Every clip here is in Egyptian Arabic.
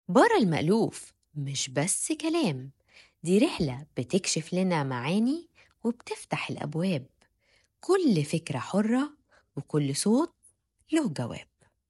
برا المألوف مش بس كلام دي رحلة بتكشف لنا معاني وبتفتح الأبواب كل فكرة حرة وكل صوت له جواب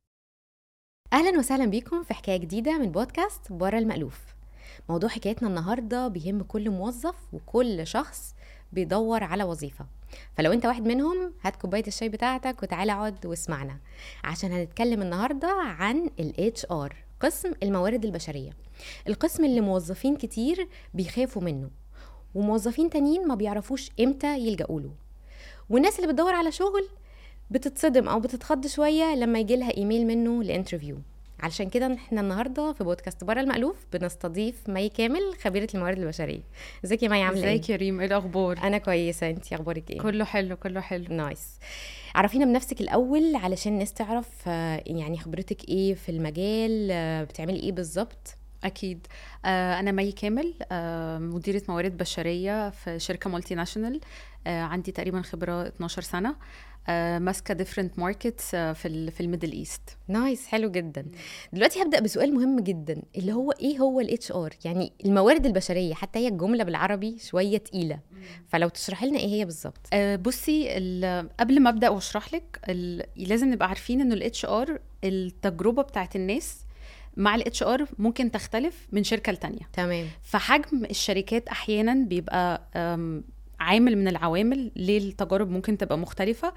اهلا وسهلا بيكم في حكايه جديده من بودكاست برا المألوف موضوع حكايتنا النهارده بيهم كل موظف وكل شخص بيدور على وظيفه فلو انت واحد منهم هات كوبايه الشاي بتاعتك وتعالى اقعد واسمعنا عشان هنتكلم النهارده عن ال HR قسم الموارد البشريه القسم اللي موظفين كتير بيخافوا منه وموظفين تانيين ما بيعرفوش امتى يلجأوا له والناس اللي بتدور على شغل بتتصدم او بتتخض شويه لما يجي لها ايميل منه لانترفيو علشان كده احنا النهارده في بودكاست بره المألوف بنستضيف مي كامل خبيره الموارد البشريه ازيك يا مي عامله ايه ازيك يا ريم ايه الاخبار انا كويسه انت اخبارك ايه كله حلو كله حلو نايس عرفينا بنفسك الاول علشان الناس تعرف آه، يعني خبرتك ايه في المجال آه، بتعملي ايه بالظبط اكيد آه انا مي كامل آه مديره موارد بشريه في شركه مالتي ناشونال آه عندي تقريبا خبره 12 سنه آه ماسكه ديفرنت ماركتس آه في ال في الميدل ايست نايس حلو جدا دلوقتي هبدا بسؤال مهم جدا اللي هو ايه هو الاتش ار يعني الموارد البشريه حتى هي الجمله بالعربي شويه تقيله فلو تشرحي لنا ايه هي بالظبط آه بصي ال- قبل ما ابدا واشرح لك ال- لازم نبقى عارفين انه الاتش ار التجربه بتاعت الناس مع الاتش ار ممكن تختلف من شركه لتانيه تمام فحجم الشركات احيانا بيبقى أم، عامل من العوامل ليه التجارب ممكن تبقى مختلفه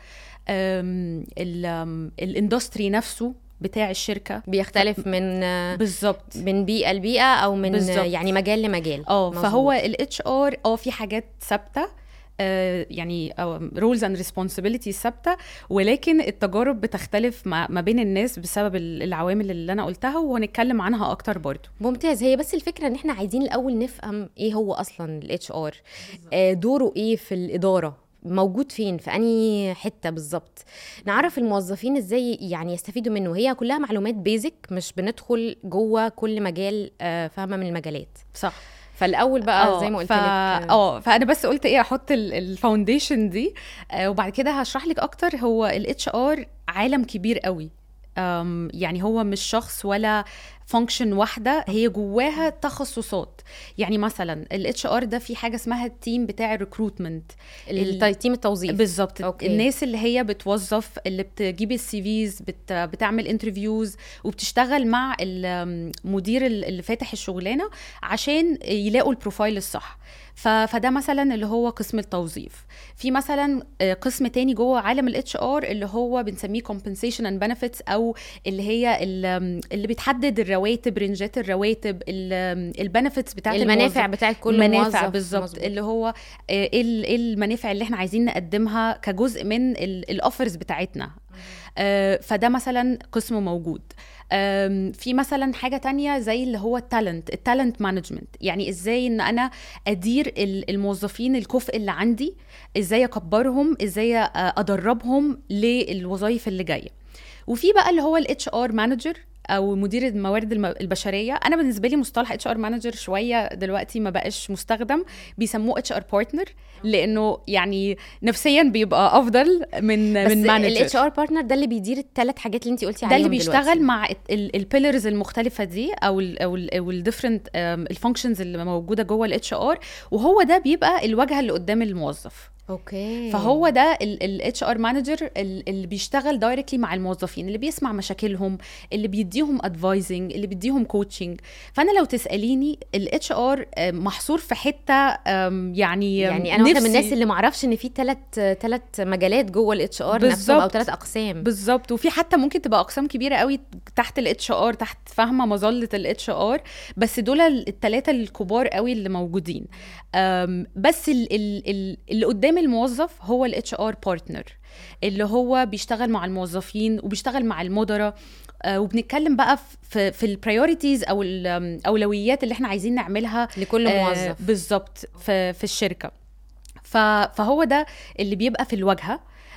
أم، ال- أم، الاندستري نفسه بتاع الشركه بيختلف من آه، بالظبط من بيئه لبيئه او من بالظبط. يعني مجال لمجال اه مظبوط. فهو الاتش ار اه في حاجات ثابته آه، يعني رولز اند ريسبونسبيلتيز ثابته ولكن التجارب بتختلف مع- ما بين الناس بسبب ال- العوامل اللي انا قلتها وهنتكلم عنها اكتر برضو ممتاز هي بس الفكره ان احنا عايزين الاول نفهم ايه هو اصلا الاتش ار دوره ايه في الاداره موجود فين في انهي حته بالظبط نعرف الموظفين ازاي يعني يستفيدوا منه هي كلها معلومات بيزك مش بندخل جوه كل مجال آه، فاهمه من المجالات صح فالاول بقى اه زي ما قلت ف... لك اه فانا بس قلت ايه احط الفاونديشن دي آه وبعد كده هشرح لك اكتر هو الاتش ار عالم كبير قوي أم يعني هو مش شخص ولا فانكشن واحده هي جواها تخصصات يعني مثلا الاتش ار ده في حاجه اسمها التيم بتاع الريكروتمنت الت- تيم التوظيف بالظبط أوكي. الناس اللي هي بتوظف اللي بتجيب السي فيز بت بتعمل انترفيوز وبتشتغل مع المدير اللي فاتح الشغلانه عشان يلاقوا البروفايل الصح ف- فده مثلا اللي هو قسم التوظيف في مثلا آه، قسم تاني جوه عالم الاتش ار اللي هو بنسميه compensation and benefits او اللي هي ال- اللي بتحدد الرواتب رنجات الرواتب البنفيتس بتاعت المنافع الموظف. بتاعت كل موظف منافع بالظبط مظبوط. اللي هو آه، ايه ال- إيه المنافع اللي احنا عايزين نقدمها كجزء من الاوفرز بتاعتنا آه، فده مثلا قسمه موجود آم، في مثلا حاجه تانية زي اللي هو التالنت التالنت مانجمنت يعني ازاي ان انا ادير ال- الموظفين الكفء اللي عندي ازاي اكبرهم ازاي آه، ادربهم للوظائف اللي جايه وفي بقى اللي هو الاتش ار مانجر او مدير الموارد الم- البشريه انا بالنسبه لي مصطلح اتش ار مانجر شويه دلوقتي ما بقاش مستخدم بيسموه اتش ار بارتنر لانه يعني نفسيا بيبقى افضل من بس من مانجر الاتش ار بارتنر ده اللي بيدير الثلاث حاجات اللي انت قلتي ده عليهم اللي بيشتغل دلوقتي. مع البيلرز المختلفه دي او ال او ال او الديفرنت الفانكشنز اللي موجوده جوه الاتش ار وهو ده بيبقى الواجهه اللي قدام الموظف اوكي فهو ده الاتش ار مانجر اللي بيشتغل دايركتلي مع الموظفين اللي بيسمع مشاكلهم اللي بيديهم ادفايزنج اللي بيديهم كوتشنج فانا لو تساليني الاتش ار محصور في حته آم، يعني يعني انا واحده من نفسي- الناس اللي معرفش ان في ثلاث ثلاث مجالات جوه الاتش ار نفسهم او بالظبط. ثلاث اقسام بالظبط وفي حتى ممكن تبقى اقسام كبيره قوي تحت الاتش ار تحت فاهمه مظله الاتش ار بس دول الثلاثه الكبار قوي اللي موجودين أم، بس ال- ال- ال- اللي قدام الموظف هو الاتش ار بارتنر اللي هو بيشتغل مع الموظفين وبيشتغل مع المدراء آه، وبنتكلم بقى في في البرايورتيز او الاولويات اللي احنا عايزين نعملها لكل آه، موظف بالظبط في في الشركه ف- فهو ده اللي بيبقى في الواجهه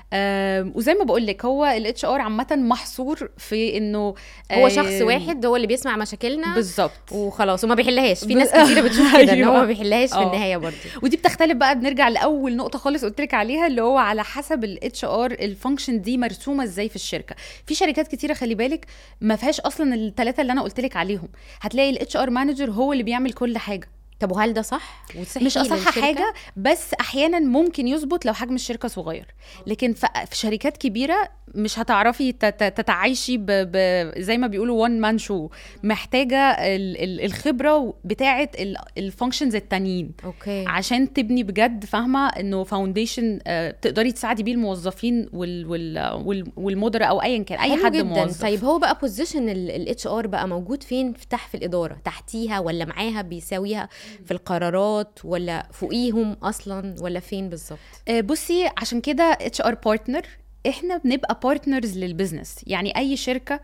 آم، وزي ما بقول لك هو الاتش ار عامه محصور في انه هو آم، شخص واحد هو اللي بيسمع مشاكلنا بالظبط وخلاص وما بيحلهاش في ب- ناس كتيره بتشوف كده ان هو أيوة. ما بيحلهاش في آه. النهايه برضه ودي بتختلف بقى بنرجع لاول نقطه خالص قلت لك عليها اللي هو على حسب الاتش ار الفانكشن دي مرسومه ازاي في الشركه في شركات كتيره خلي بالك ما فيهاش اصلا الثلاثه اللي انا قلت لك عليهم هتلاقي الاتش ار مانجر هو اللي بيعمل كل حاجه طب وهل ده صح وصحي مش اصح للشركة؟ حاجه بس احيانا ممكن يظبط لو حجم الشركه صغير لكن ف- في شركات كبيره مش هتعرفي ت- ت- تتعايشي ب... ب... زي ما بيقولوا وان مان شو محتاجه ال... ال- الخبره بتاعه الفانكشنز التانيين اوكي عشان تبني بجد فاهمه انه فاونديشن تقدري تساعدي بيه الموظفين وال... وال... وال... والمدراء او ايا كان اي حلو حد جدا موظف طيب هو بقى بوزيشن الاتش ار بقى موجود فين في تحت في الاداره تحتيها ولا معاها بيساويها في القرارات ولا فوقيهم اصلا ولا فين بالظبط آه، بصي عشان كده اتش ار بارتنر احنا بنبقى بارتنرز للبزنس يعني اي شركه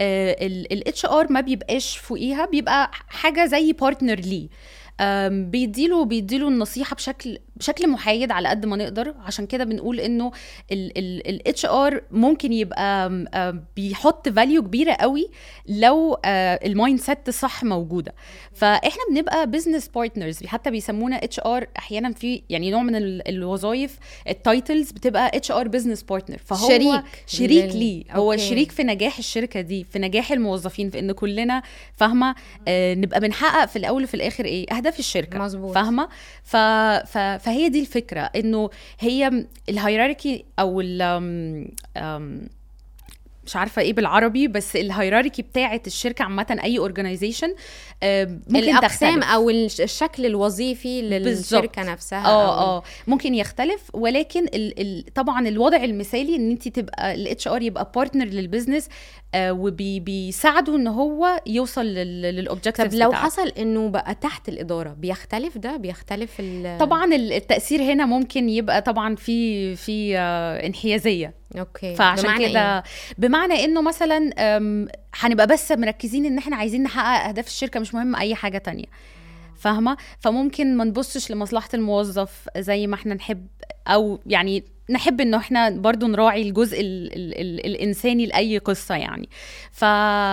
الاتش ار ما بيبقاش فوقيها بيبقى حاجه زي بارتنر ليه آم، بيديله بيديله النصيحه بشكل بشكل محايد على قد ما نقدر عشان كده بنقول انه الاتش ار ممكن يبقى آم، آم، بيحط فاليو كبيره قوي لو المايند سيت صح موجوده فاحنا بنبقى بزنس بارتنرز حتى بيسمونا اتش ار احيانا في يعني نوع من ال- الوظائف التايتلز بتبقى اتش ار بزنس بارتنر فهو شريك شريك لل- ليه هو أوكي. شريك في نجاح الشركه دي في نجاح الموظفين في ان كلنا فاهمه آه نبقى بنحقق في الاول وفي الاخر ايه اهداف الشركه مظبوط. فاهمه ف... ف... فهي دي الفكره انه هي الهيراركي او ال أم... أم... مش عارفه ايه بالعربي بس الهيراركي بتاعه الشركه عامه اي اورجانيزيشن ممكن الاقسام تختلف. او الش- الشكل الوظيفي للشركه بالظبط. نفسها اه أو- اه ممكن يختلف ولكن ال ال طبعا الوضع المثالي ان انت تبقى الاتش ار يبقى بارتنر للبزنس آه وبيساعده ان هو يوصل للاوبجكتيف طب لو حصل انه بقى تحت الاداره بيختلف ده بيختلف ال طبعا ال- التاثير هنا ممكن يبقى طبعا في في آه انحيازيه اوكي فعشان بمعنى كده إيه؟ بمعنى انه مثلا أم، هنبقى بس مركزين ان احنا عايزين نحقق اهداف الشركه مش مهم اي حاجه تانية فاهمه فممكن ما نبصش لمصلحه الموظف زي ما احنا نحب او يعني نحب انه احنا برضو نراعي الجزء ال ال ال الانساني لاي قصه يعني ف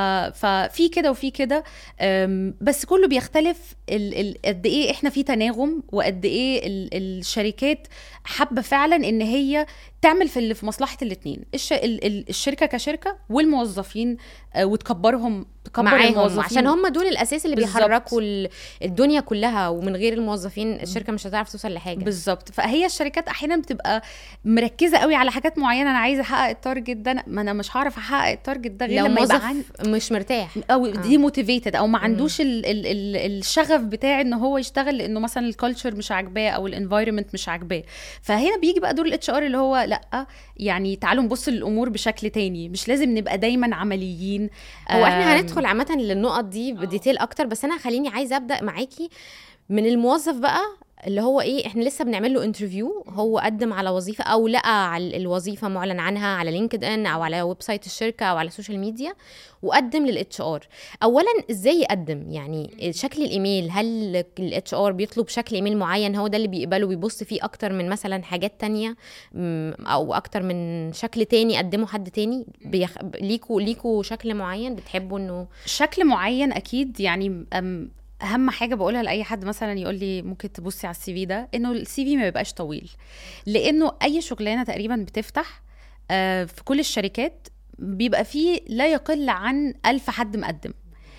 ففي كده وفي كده أم، بس كله بيختلف ال- ال- قد ايه احنا في تناغم وقد ايه ال- الشركات حابه فعلا ان هي تعمل في اللي في مصلحه الاثنين الش... ال- ال- الشركه كشركه والموظفين آه، وتكبرهم تكبر معاهم الموظفين عشان هم دول الاساس اللي بالظبط. بيحركوا ال- الدنيا كلها ومن غير الموظفين الشركه مش هتعرف توصل لحاجه بالظبط فهي الشركات احيانا بتبقى مركزه قوي على حاجات معينه انا عايزه احقق التارجت ده ما انا مش هعرف احقق التارجت ده غير لو لما يبقى موظف عن... مش مرتاح او آه. دي موتيفيتد او ما عندوش ال ال ال الشغف بتاع ان هو يشتغل لانه مثلا الكالتشر مش عاجباه او الانفايرمنت مش عاجباه فهنا بيجي بقى دور الاتش ار اللي هو لا يعني تعالوا نبص للامور بشكل تاني مش لازم نبقى دايما عمليين هو احنا آم، هندخل عامه للنقط دي بديتيل اكتر بس انا خليني عايزه ابدا معاكي من الموظف بقى اللي هو ايه احنا لسه بنعمل له انترفيو هو قدم على وظيفه او لقى على الوظيفه معلن عنها على لينكد ان او على ويب سايت الشركه او على السوشيال ميديا وقدم للاتش ار اولا ازاي يقدم يعني شكل الايميل هل الاتش ار بيطلب شكل ايميل معين هو ده اللي بيقبله بيبص فيه اكتر من مثلا حاجات تانية مم، او اكتر من شكل تاني قدمه حد تاني بيخ... ليكوا ليكوا شكل معين بتحبوا انه شكل معين اكيد يعني أم اهم حاجه بقولها لاي حد مثلا يقول لي ممكن تبصي على السي في ده انه السي في ما يبقاش طويل لانه اي شغلانه تقريبا بتفتح آه، في كل الشركات بيبقى فيه لا يقل عن ألف حد مقدم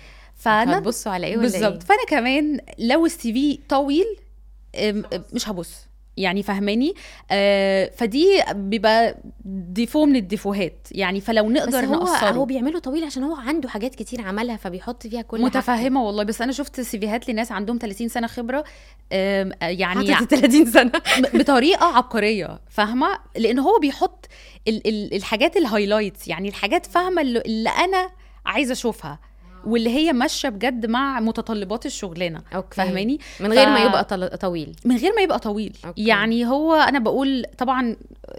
فانا هتبصوا على ايه ولا بالظبط ايه فانا كمان لو السي في طويل أم، مش هبص يعني فهماني آه فدي بيبقى ديفو من الديفوهات يعني فلو بس نقدر هو نقصره هو بيعمله طويل عشان هو عنده حاجات كتير عملها فبيحط فيها كل حاجته. متفهمه والله بس انا شفت سيفيهات لناس عندهم 30 سنه خبره آم، آه، يعني حاطط 30 سنه بطريقه عبقريه فاهمه لان هو بيحط ال ال الحاجات الهايلايتس يعني الحاجات فاهمه اللي, اللي انا عايزه اشوفها واللي هي ماشيه بجد مع متطلبات الشغلانه اوكي فاهماني من غير ما ف- يبقى طل- طويل من غير ما يبقى طويل أوكي. أوكي. يعني هو انا بقول طبعا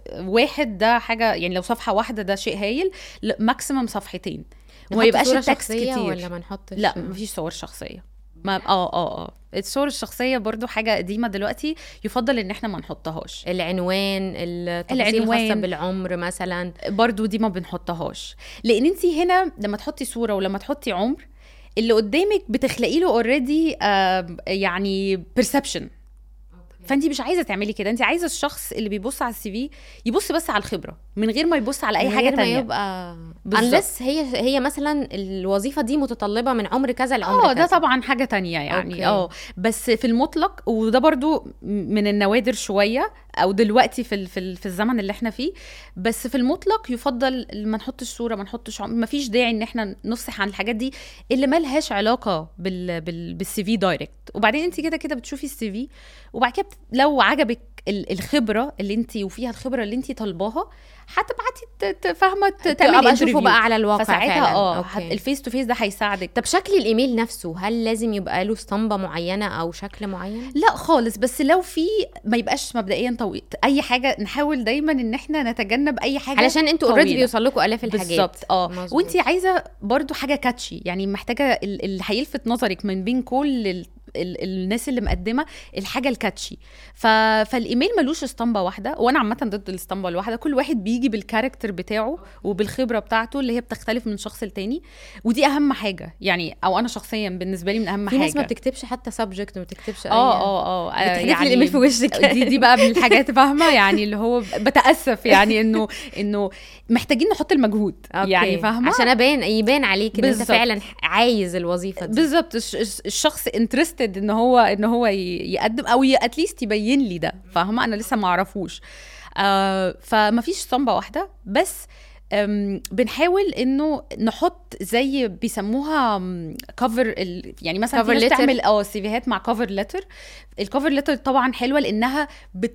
واحد ده حاجه يعني لو صفحه واحده ده شيء هايل ماكسيمم صفحتين وما نحط يبقاش صورة التكست شخصية كتير ولا ما نحطش لا مفيش صور شخصيه ما اه اه اه الصور الشخصيه برضو حاجه قديمه دلوقتي يفضل ان احنا ما نحطهاش العنوان التفاصيل العنوان. الخاصه بالعمر مثلا برضو دي ما بنحطهاش لان انت هنا لما تحطي صوره ولما تحطي عمر اللي قدامك بتخلقي له اوريدي يعني بيرسبشن فانت مش عايزه تعملي كده انت عايزه الشخص اللي بيبص على السي في يبص بس على الخبره من غير ما يبص على اي من حاجه غير ما تانية يبقى بالظبط. unless هي هي مثلا الوظيفه دي متطلبه من عمر كذا لعمر اه كذا ده طبعا حاجه تانية يعني أوكي. اه بس في المطلق وده برضو من النوادر شويه او دلوقتي في ال- في ال- في الزمن اللي احنا فيه بس في المطلق يفضل ما نحطش صوره ما نحطش عم- ما فيش داعي ان احنا نفصح عن الحاجات دي اللي ما لهاش علاقه بال بال بالسي في دايركت وبعدين انت كده كده بتشوفي السي في وبعد كده بت- لو عجبك ال- الخبره اللي انت وفيها الخبره اللي انت طالباها هتبعتي ت- ت- فاهمه ت- تعملي ابقى اشوفه interview. بقى على الواقع فساعتها فعلا اه أوكي. هت- الفيس تو فيس ده هيساعدك طب شكل الايميل نفسه هل لازم يبقى له اسطمبه معينه او شكل معين لا خالص بس لو في ما يبقاش مبدئيا طويل اي حاجه نحاول دايما ان احنا نتجنب اي حاجه علشان انتوا اوريدي طويلة. بيوصل لكم الاف الحاجات بالظبط اه مظبوط. وانت عايزه برضو حاجه كاتشي يعني محتاجه ال- اللي هيلفت نظرك من بين كل ال... ال... الناس اللي مقدمه الحاجه الكاتشي ف... فالايميل ملوش اسطمبه واحده وانا عامه ضد الاسطمبه الواحده كل واحد بيجي بالكاركتر بتاعه وبالخبره بتاعته اللي هي بتختلف من شخص لتاني ودي اهم حاجه يعني او انا شخصيا بالنسبه لي من اهم في حاجه ناس ما بتكتبش حتى سبجكت ما بتكتبش اي اه اه اه بتحدف لي الايميل في وشك دي دي بقى من الحاجات فاهمه يعني اللي هو بتاسف يعني انه انه محتاجين نحط المجهود أوكي. يعني فاهمه عشان ابان يبان عليك ان انت بالظبط. فعلا عايز الوظيفه دي بالظبط الش- الش- الشخص انترستد ان هو ان هو ي- يقدم او اتليست يبين لي ده فاهمه انا لسه ما اعرفوش آه فما فيش صنبه واحده بس أم، بنحاول انه نحط زي بيسموها كفر يعني مثلا Cover في ناس letter. بتعمل اه سيفيهات مع كفر لتر الكفر لتر طبعا حلوه لانها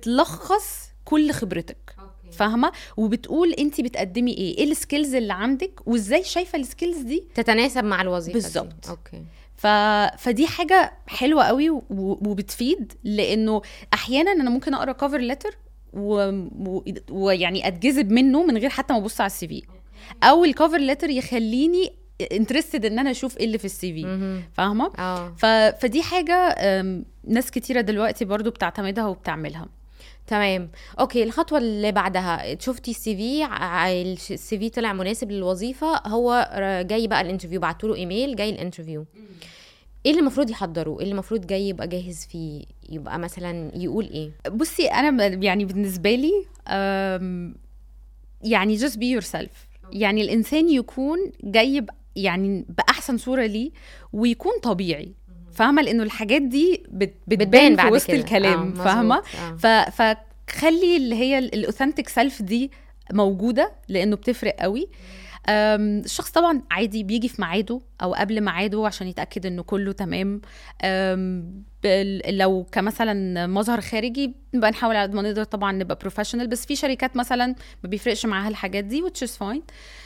بتلخص كل خبرتك فاهمه وبتقول انت بتقدمي ايه ايه السكيلز اللي عندك وازاي شايفه السكيلز دي تتناسب مع الوظيفه دي. بالظبط. اوكي ف... فدي حاجه حلوه قوي و... وبتفيد لانه احيانا انا ممكن اقرا كفر لتر ويعني و... ويعني اتجذب منه من غير حتى ما ابص على السي في او الكفر لتر يخليني انترستد ان انا اشوف ايه اللي في السي في مهم. فاهمه اه ف... فدي حاجه أم، ناس كتيره دلوقتي برضو بتعتمدها وبتعملها تمام اوكي الخطوه اللي بعدها شفتي السي في السي في طلع مناسب للوظيفه هو ر- جاي بقى الانترفيو بعتوا له ايميل جاي الانترفيو ايه اللي المفروض يحضره ايه اللي المفروض جاي يبقى جاهز فيه يبقى مثلا يقول ايه بصي انا ب- يعني بالنسبه لي أم، يعني just be yourself يعني الانسان يكون جاي ب- يعني باحسن صوره ليه ويكون طبيعي فاهمه لانه الحاجات دي بت بتبان في بعد وسط كده. الكلام آه، مظبوط. فاهمه آه. ف فخلي اللي هي الاوثنتيك سيلف دي موجوده لانه بتفرق قوي أم، الشخص طبعا عادي بيجي في ميعاده او قبل ميعاده عشان يتاكد انه كله تمام أم، بال- لو كمثلا مظهر خارجي نبقى نحاول على قد ما نقدر طبعا نبقى بروفيشنال بس في شركات مثلا ما بيفرقش معاها الحاجات دي which is fine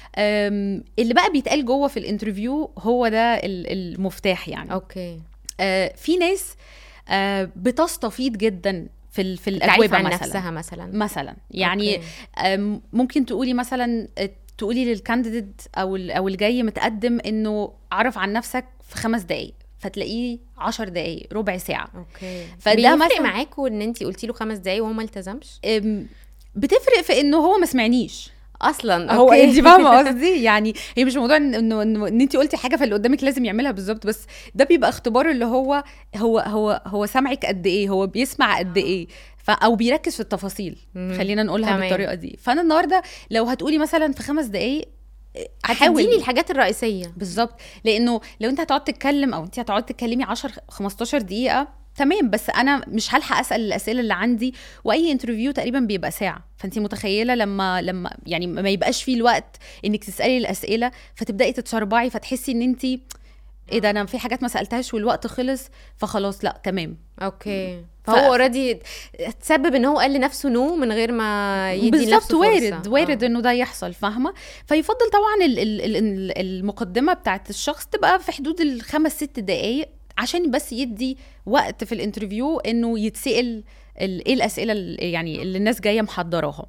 أم، اللي بقى بيتقال جوه في الانترفيو هو ده ال- المفتاح يعني اوكي آه، في ناس آه، بتستفيض جدا في ال- في تعرف الاجوبه عن مثلا نفسها مثلا مثلا يعني أوكي. آم، ممكن تقولي مثلا آه، تقولي للكانديديت او ال- او الجاي متقدم انه عرف عن نفسك في خمس دقائق فتلاقيه عشر دقائق ربع ساعه اوكي فده فده مثلاً- بيفرق معاكم ان انت قلتي له خمس دقايق وهو ما التزمش آم، بتفرق في انه هو ما سمعنيش اصلا هو أوكي. انت فاهمه قصدي يعني هي مش موضوع إن- انه انه ان انت قلتي حاجه فاللي قدامك لازم يعملها بالظبط بس ده بيبقى اختبار اللي هو هو هو هو سامعك قد ايه هو بيسمع قد ايه ف او بيركز في التفاصيل مم. خلينا نقولها تمام. بالطريقه دي فانا النهارده لو هتقولي مثلا في خمس دقائق هتديني الحاجات الرئيسيه بالظبط لانه لو انت هتقعد تتكلم او انت هتقعد تتكلمي 10 15 دقيقه تمام بس انا مش هلحق اسال الاسئله اللي عندي واي انترفيو تقريبا بيبقى ساعه فانت متخيله لما لما يعني ما يبقاش فيه الوقت انك تسالي الاسئله فتبداي تتسربعي فتحسي ان انت ايه ده انا في حاجات ما سالتهاش والوقت خلص فخلاص لا تمام اوكي ف- فهو اوريدي تسبب ان هو قال لنفسه نو من غير ما يدي بالظبط لنفسه وارد فرصة. وارد آه. انه ده يحصل فاهمه فيفضل طبعا ال- ال- ال- المقدمه بتاعت الشخص تبقى في حدود الخمس ست دقائق عشان بس يدي وقت في الانترفيو انه يتسال ال- ايه الاسئله اللي يعني اللي الناس جايه محضراها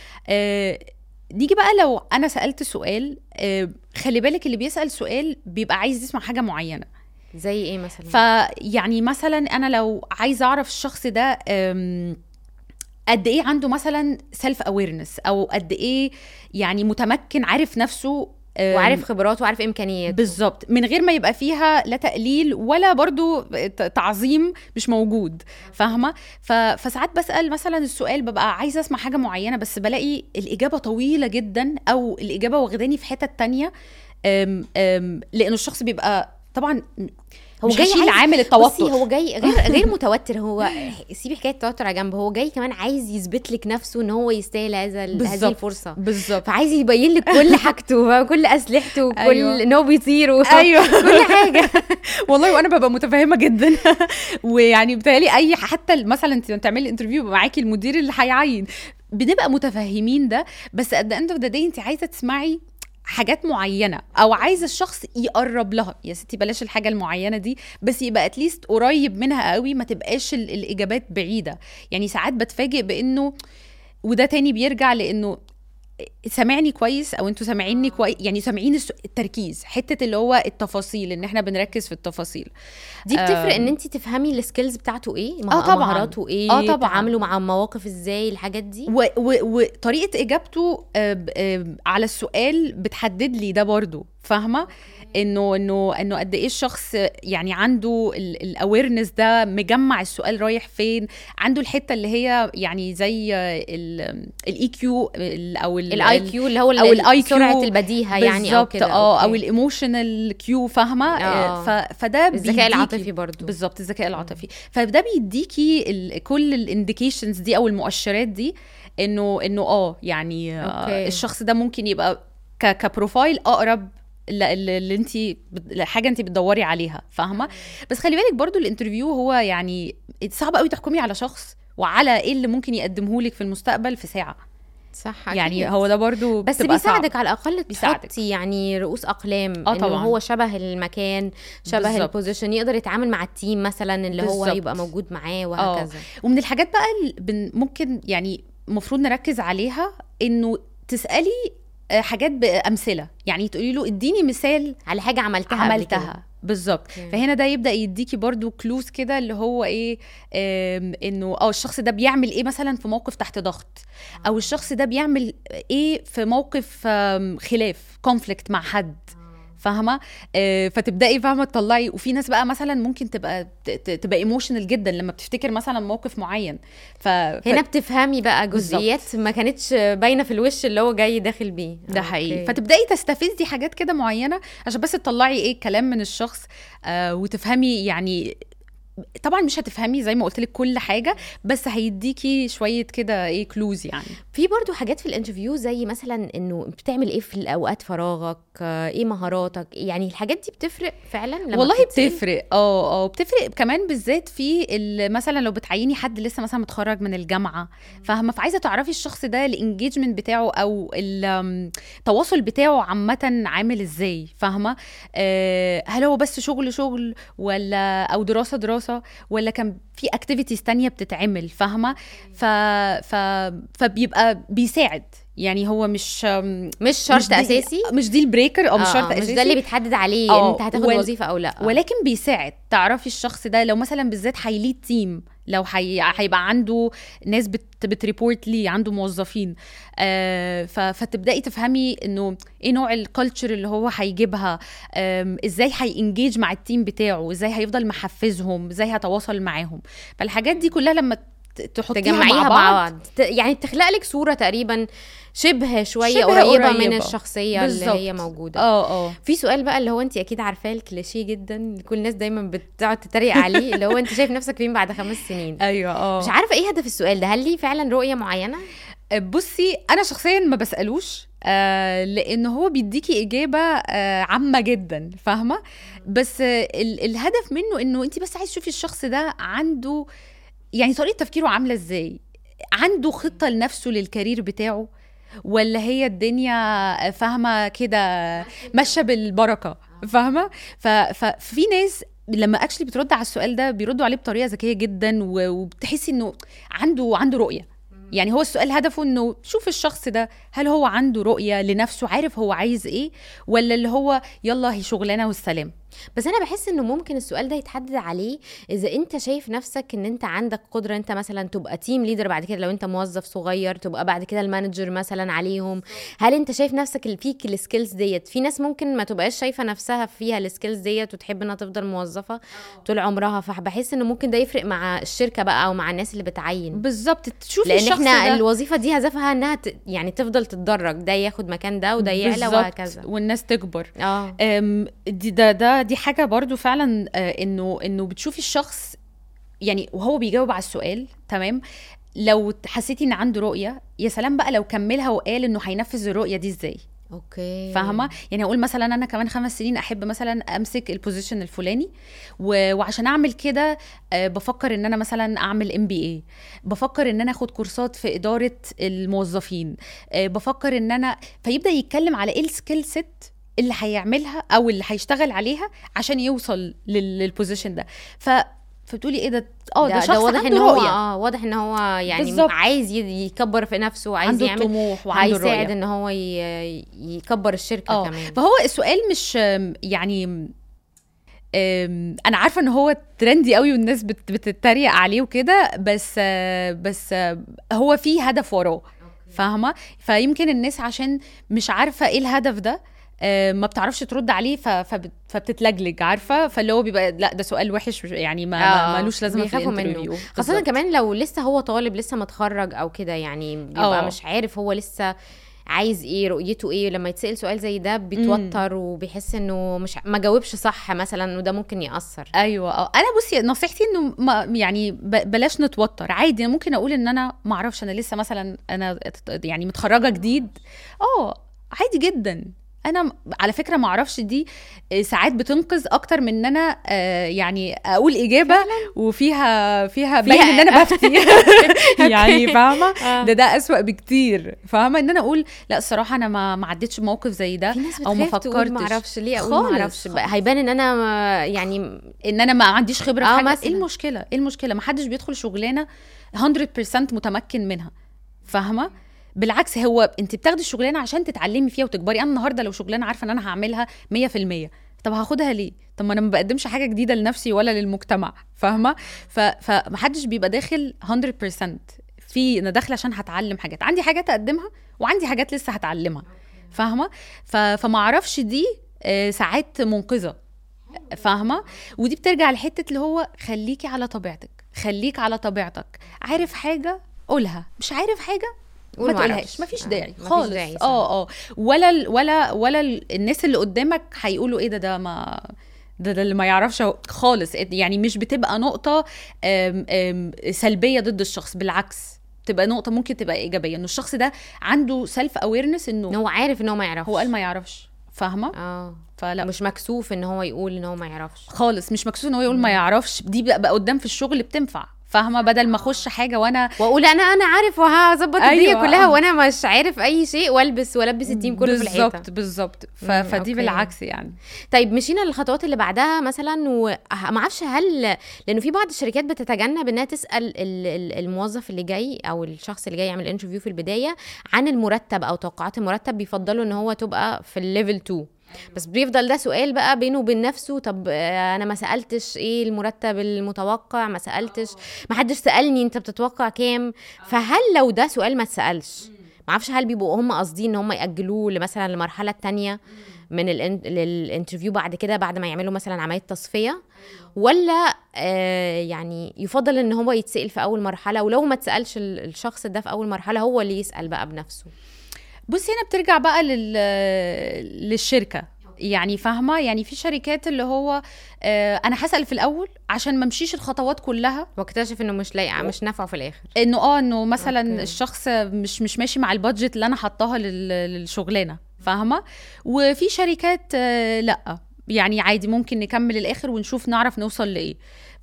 آه نيجي بقى لو انا سالت سؤال آه خلي بالك اللي بيسال سؤال بيبقى عايز يسمع حاجه معينه زي ايه مثلا فيعني مثلا انا لو عايزه اعرف الشخص ده أم، قد ايه عنده مثلا سيلف اويرنس او قد ايه يعني متمكن عارف نفسه أم، وعارف خبراته وعارف امكانياته بالظبط من غير ما يبقى فيها لا تقليل ولا برضو ت- تعظيم مش موجود فاهمه ف- فساعات بسال مثلا السؤال ببقى عايزه اسمع حاجه معينه بس بلاقي الاجابه طويله جدا او الاجابه واخداني في حته تانية أم أم لانه الشخص بيبقى طبعا هو مش جاي هشيل عايز- عامل بصي التوتر هو جاي غير غير متوتر هو سيبي حكايه التوتر على جنب هو جاي كمان عايز يثبت لك نفسه ان هو يستاهل هذا ال- هذه بالظبط. الفرصه بالظبط فعايز يبين لك كل حاجته فاهم؟ كل اسلحته وكل أيوة. ان هو بيطير و... ايوه كل حاجه والله وانا ببقى متفهمه جدا ويعني بتهيألي اي حتى مثلا انت بتعملي انترفيو معاكي المدير اللي هيعين بنبقى متفهمين ده بس at the end of the day انت عايزه تسمعي حاجات معينه او عايزه الشخص يقرب لها يا ستي بلاش الحاجه المعينه دي بس يبقى اتليست قريب منها قوي ما تبقاش ال- الاجابات بعيده يعني ساعات بتفاجئ بانه وده تاني بيرجع لانه سامعني كويس او انتوا سامعيني كويس يعني سامعين الس- التركيز حته اللي هو التفاصيل ان احنا بنركز في التفاصيل دي بتفرق آم. ان انت تفهمي السكيلز بتاعته ايه آه طبعاً. مهاراته ايه آه طبعاً. تعامله مع المواقف ازاي الحاجات دي و- و- وطريقه اجابته آه، ب- آه، على السؤال بتحدد لي ده برضو فاهمه انه انه انه قد ايه الشخص يعني عنده الاويرنس ده مجمع السؤال رايح فين عنده الحته اللي هي يعني زي الاي كيو او ال- الاي كيو اللي هو أو ال IQ سرعه البديهه يعني او بالظبط كده اه او أوكي. الايموشنال كيو فاهمه آه. آه، ف- فده الذكاء بيديكي- العاطفي برضو بالظبط الذكاء العاطفي فده بيديكي ال- كل الانديكيشنز دي او المؤشرات دي انه انه اه يعني أوكي. آه الشخص ده ممكن يبقى ك كبروفايل اقرب ل- ل- اللي انت حاجه انت بتدوري عليها فاهمه بس خلي بالك برضو الانترفيو هو يعني صعب قوي تحكمي على شخص وعلى ايه اللي ممكن يقدمه لك في المستقبل في ساعه صح يعني أكيد. هو ده برضو بس بتبقى صعب. بيساعدك على الاقل بيساعدك. تحطي يعني رؤوس اقلام آه انه طبعاً. هو شبه المكان شبه بالظبط. البوزيشن يقدر يتعامل مع التيم مثلا اللي هو بالظبط. يبقى موجود معاه آه. وهكذا ومن الحاجات بقى اللي بن- ممكن يعني المفروض نركز عليها انه تسالي آه، حاجات بامثله يعني تقولي له اديني مثال على حاجه عملتها قبل كده. عملتها بالظبط أوكي. فهنا ده يبدا يديكي برضو كلوز كده اللي هو ايه آم، انه اه الشخص ده بيعمل ايه مثلا في موقف تحت ضغط او الشخص ده بيعمل ايه في موقف آم، خلاف كونفليكت مع حد فاهمه آه فتبداي فاهمه تطلعي وفي ناس بقى مثلا ممكن تبقى ت- ت- تبقى ايموشنال جدا لما بتفتكر مثلا موقف معين ف هنا بتفهمي بقى بالظبط. جزئيات ما كانتش باينه في الوش اللي هو جاي داخل بيه ده حقيقي أوكي. فتبداي تستفزي حاجات كده معينه عشان بس تطلعي ايه كلام من الشخص آه وتفهمي يعني طبعا مش هتفهمي زي ما قلت لك كل حاجه بس هيديكي شويه كده ايه كلوز يعني في برضو حاجات في الانترفيو زي مثلا انه بتعمل ايه في الاوقات فراغك آه، ايه مهاراتك يعني الحاجات دي بتفرق فعلا لما والله بتتسأل؟ بتفرق اه اه بتفرق كمان بالذات في ال- مثلا لو بتعيني حد لسه مثلا متخرج من الجامعه فاهمه فعايزه تعرفي الشخص ده الانجيجمنت بتاعه او ال- آم، التواصل بتاعه عامه عامل ازاي فاهمه آه هل هو بس شغل شغل ولا او دراسه دراسه ولا كان في اكتيفيتيز تانية بتتعمل فاهمه ف ف فبيبقى بيساعد يعني هو مش آم، مش شرط مش دي- اساسي مش دي البريكر او مش آه، شرط آه، اساسي مش ده اللي بيتحدد عليه ان آه، انت هتاخد وال- وظيفه او لا ولكن بيساعد تعرفي الشخص ده لو مثلا بالذات هيليد تيم لو هي... هيبقى عنده ناس بت... بتريبورت ليه عنده موظفين آه ف... فتبداي تفهمي انه ايه نوع الكالتشر اللي هو هيجيبها آم، ازاي هينجيج مع التيم بتاعه ازاي هيفضل محفزهم ازاي هيتواصل معاهم فالحاجات دي كلها لما ت- تحطيها تجمعيها مع مع بعض بعض ت- يعني تخلق لك صوره تقريبا شبه شويه شبه قريبه, قريبة. من الشخصيه بالظبط. اللي هي موجوده اه اه في سؤال بقى اللي هو انت اكيد عارفاه الكليشيه جدا اللي كل الناس دايما بتقعد تتريق عليه اللي هو انت شايف نفسك فين بعد خمس سنين ايوه اه مش عارفه ايه هدف السؤال ده هل ليه فعلا رؤيه معينه بصي انا شخصيا ما بسالوش آه لان هو بيديكي اجابه آه عامه جدا فاهمه بس آه ال- الهدف منه انه انت بس عايز تشوفي الشخص ده عنده يعني طريقه تفكيره عامله ازاي عنده خطه لنفسه للكارير بتاعه ولا هي الدنيا فاهمه كده ماشيه بالبركه فاهمه ف- ففي ناس لما اكشلي بترد على السؤال ده بيردوا عليه بطريقه ذكيه جدا و- وبتحسي انه عنده عنده رؤيه يعني هو السؤال هدفه انه شوف الشخص ده هل هو عنده رؤيه لنفسه عارف هو عايز ايه ولا اللي هو يلا هي شغلانه والسلام بس انا بحس انه ممكن السؤال ده يتحدد عليه اذا انت شايف نفسك ان انت عندك قدره انت مثلا تبقى تيم ليدر بعد كده لو انت موظف صغير تبقى بعد كده المانجر مثلا عليهم هل انت شايف نفسك اللي فيك السكيلز ديت في ناس ممكن ما تبقاش شايفه نفسها فيها السكيلز ديت وتحب انها تفضل موظفه طول عمرها فبحس انه ممكن ده يفرق مع الشركه بقى او مع الناس اللي بتعين بالظبط تشوفي لان الشخص احنا ده الوظيفه دي هدفها انها ت... يعني تفضل تتدرج ده ياخد مكان ده وده يعلى بالظبط، وهكذا والناس تكبر اه أم، دي ده ده دي حاجه برضو فعلا آه، انه انه بتشوفي الشخص يعني وهو بيجاوب على السؤال تمام لو حسيتي ان عنده رؤيه يا سلام بقى لو كملها وقال انه هينفذ الرؤيه دي ازاي اوكي فاهمه يعني اقول مثلا انا كمان خمس سنين احب مثلا امسك البوزيشن الفلاني و... وعشان اعمل كده آه، بفكر ان انا مثلا اعمل ام بي اي بفكر ان انا اخد كورسات في اداره الموظفين آه، بفكر ان انا فيبدا يتكلم على ايه السكيل سيت اللي هيعملها او اللي هيشتغل عليها عشان يوصل لل- للبوزيشن ده ف فبتقولي ايه ده اه ده, ده, شخص ده واضح ان عنده هو رؤيه اه واضح ان هو يعني بالظبط. عايز ي- يكبر في نفسه وعايز عنده يعمل طموح وعنده هيساعد الرؤيه ان هو ي- يكبر الشركه اه كمان فهو السؤال مش آم، يعني آم، انا عارفه ان هو ترندي قوي والناس بت- بتتريق عليه وكده بس آه، بس آه، هو في هدف وراه فاهمه فيمكن الناس عشان مش عارفه ايه الهدف ده آه، ما بتعرفش ترد عليه ف- فبت- فبتتلجلج عارفه فاللي هو بيبقى لا ده سؤال وحش يعني ما ما- آه، ملوش لازمه في بيخافوا منه. الانترفيو خاصة بالظبط. كمان لو لسه هو طالب لسه متخرج او كده يعني بيبقى اه. مش عارف هو لسه عايز ايه رؤيته ايه لما يتسأل سؤال زي ده بيتوتر وبيحس انه مش ما جاوبش صح مثلا وده ممكن يأثر ايوه اه انا بصي نصيحتي انه ما يعني ب- بلاش نتوتر عادي أنا ممكن اقول ان انا ما اعرفش انا لسه مثلا انا ات- يعني متخرجه جديد اه عادي جدا انا م- على فكره ما اعرفش دي آه، ساعات بتنقذ اكتر من ان انا آه، يعني اقول اجابه وفيها فيها باين ان انا بفتي يعني فاهمه آه. ده ده اسوأ بكتير فاهمه ان انا اقول لا الصراحه انا ما ما عديتش موقف زي ده في ناس او ما بتخاف تقول فكرتش ما اعرفش ليه اقول خالص، ما اعرفش خالص. هيبان ان انا ما- يعني ان انا ما عنديش خبره في اه حاجه مثلاً. ايه المشكله ايه المشكله ما حدش بيدخل شغلانه 100% متمكن منها فاهمه بالعكس هو انت بتاخدي الشغلانه عشان تتعلمي فيها وتكبري انا النهارده لو شغلانه عارفه ان انا هعملها 100% طب هاخدها ليه طب ما انا ما بقدمش حاجه جديده لنفسي ولا للمجتمع فاهمه ف... فمحدش بيبقى داخل 100% في انا داخله عشان هتعلم حاجات عندي حاجات اقدمها وعندي حاجات لسه هتعلمها فاهمه ف... فما اعرفش دي آه، ساعات منقذه فاهمه ودي بترجع لحته اللي هو خليكي على طبيعتك خليك على طبيعتك عارف حاجه قولها مش عارف حاجه قول ما ما تقولهاش أعرفش. مفيش آه، داعي مفيش خالص داعي، صح. اه اه ولا ال- ولا ولا ال- الناس اللي قدامك هيقولوا ايه ده ده ما ده, ده اللي ما يعرفش هو- خالص يعني مش بتبقى نقطه آم آم سلبيه ضد الشخص بالعكس تبقى نقطه ممكن تبقى ايجابيه انه الشخص ده عنده سيلف اويرنس ان انه هو عارف ان هو ما يعرفش هو قال ما يعرفش فاهمه اه فلا مش مكسوف ان هو يقول ان هو ما يعرفش خالص مش مكسوف ان هو يقول ما يعرفش دي بقى, بقى قدام في الشغل بتنفع فاهمه بدل ما اخش حاجه وانا واقول انا انا عارف وهظبط الدنيا أيوة. كلها وانا مش عارف اي شيء والبس والبس التيم كله في الحيطه بالظبط بالظبط ف... مم، فدي أوكي. بالعكس يعني طيب مشينا للخطوات اللي بعدها مثلا وما اعرفش هل لانه في بعض الشركات بتتجنب انها تسال ال- ال- الموظف اللي جاي او الشخص اللي جاي يعمل انترفيو في البدايه عن المرتب او توقعات المرتب بيفضلوا ان هو تبقى في الليفل 2 بس بيفضل ده سؤال بقى بينه وبين نفسه طب آه، انا ما سالتش ايه المرتب المتوقع ما سالتش ما حدش سالني انت بتتوقع كام فهل لو ده سؤال ما اتسالش ما اعرفش هل بيبقوا هم قاصدين ان هم ياجلوه مثلا المرحله الثانيه من الان- للانترفيو بعد كده بعد ما يعملوا مثلا عمليه تصفيه ولا آه يعني يفضل ان هو يتسال في اول مرحله ولو ما اتسالش ال- الشخص ده في اول مرحله هو اللي يسال بقى بنفسه بصي هنا بترجع بقى لل... للشركه يعني فاهمه يعني في شركات اللي هو آه انا هسال في الاول عشان ما امشيش الخطوات كلها واكتشف انه مش لايقه مش نافعه في الاخر انه اه انه مثلا أوكي. أوكي. الشخص مش مش ماشي مع البادجت اللي انا حطاها لل... للشغلانه فاهمه وفي شركات آه لا يعني عادي ممكن نكمل الاخر ونشوف نعرف نوصل لايه